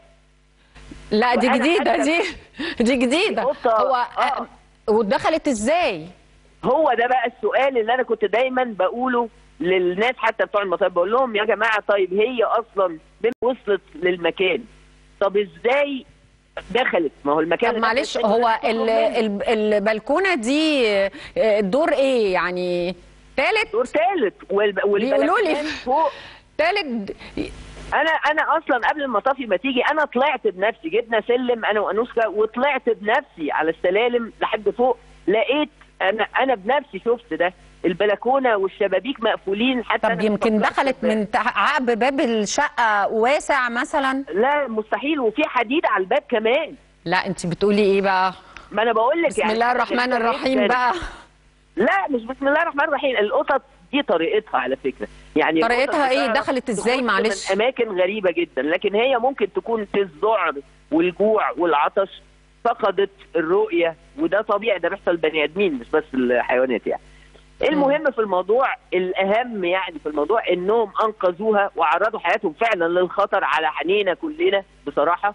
لا دي وأنا جديده حتى- دي دي جديده قطة- هو آه. ودخلت ازاي هو ده بقى السؤال اللي انا كنت دايما بقوله للناس حتى بتوع المطار بقول لهم يا جماعه طيب هي اصلا بما وصلت للمكان طب ازاي دخلت ما هو المكان طب اللي معلش دخلت هو منه ال- منه. ال- البلكونه دي آه، الدور ايه يعني ثالث دور ثالث بيقولوا لي والبلكونات فوق ثالث انا انا اصلا قبل المطافي ما تيجي انا طلعت بنفسي جبنا سلم انا وانوشكا وطلعت بنفسي على السلالم لحد فوق لقيت انا انا بنفسي شفت ده البلكونه والشبابيك مقفولين حتى طب أنا يمكن فكرت دخلت في- من تح- عقب باب الشقه واسع مثلا لا مستحيل وفي حديد على الباب كمان لا انت بتقولي ايه بقى ما انا بقول لك بسم يعني الله الرحمن غريبة الرحيم جداً. بقى لا مش بسم الله الرحمن الرحيم القطط دي طريقتها على فكره يعني طريقتها القطط إيه؟ بتعرف دخلت إزاي؟ تخش معلش. من اماكن غريبه جدا لكن هي ممكن تكون في الذعر والجوع والعطش فقدت الرؤيه وده طبيعي ده بيحصل بني ادمين مش بس الحيوانات يعني المهم في الموضوع الاهم يعني في الموضوع انهم انقذوها وعرضوا حياتهم فعلا للخطر على عينينا كلنا بصراحه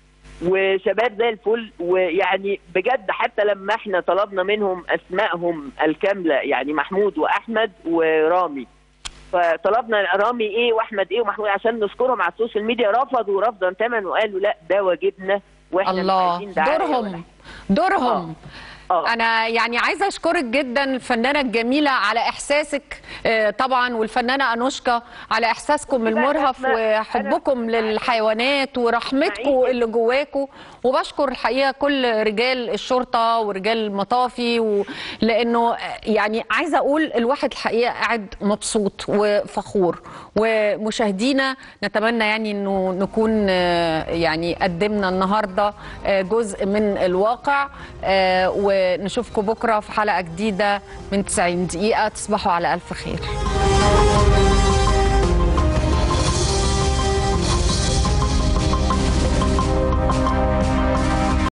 وشباب زي الفل ويعني بجد حتى لما احنا طلبنا منهم اسمائهم الكامله يعني محمود واحمد ورامي فطلبنا رامي ايه واحمد ايه ومحمود عشان نذكرهم على السوشيال ميديا رفضوا رفضا تماما وقالوا لا ده واجبنا واحنا مش الله عايزين دعاية ولا دورهم دورهم انا يعني عايزه اشكرك جدا الفنانه الجميله على احساسك آه، طبعا والفنانه انوشكا على احساسكم المرهف وحبكم للحيوانات ورحمتكم اللي جواكم وبشكر الحقيقه كل رجال الشرطه ورجال المطافي و... لانه آه، يعني عايزه اقول الواحد الحقيقه قاعد مبسوط وفخور ومشاهدينا نتمنى يعني انه نكون آه، يعني قدمنا النهارده آه، جزء من الواقع آه، ونشوفكم بكره في حلقه جديده من 90 دقيقه تصبحوا على الف خير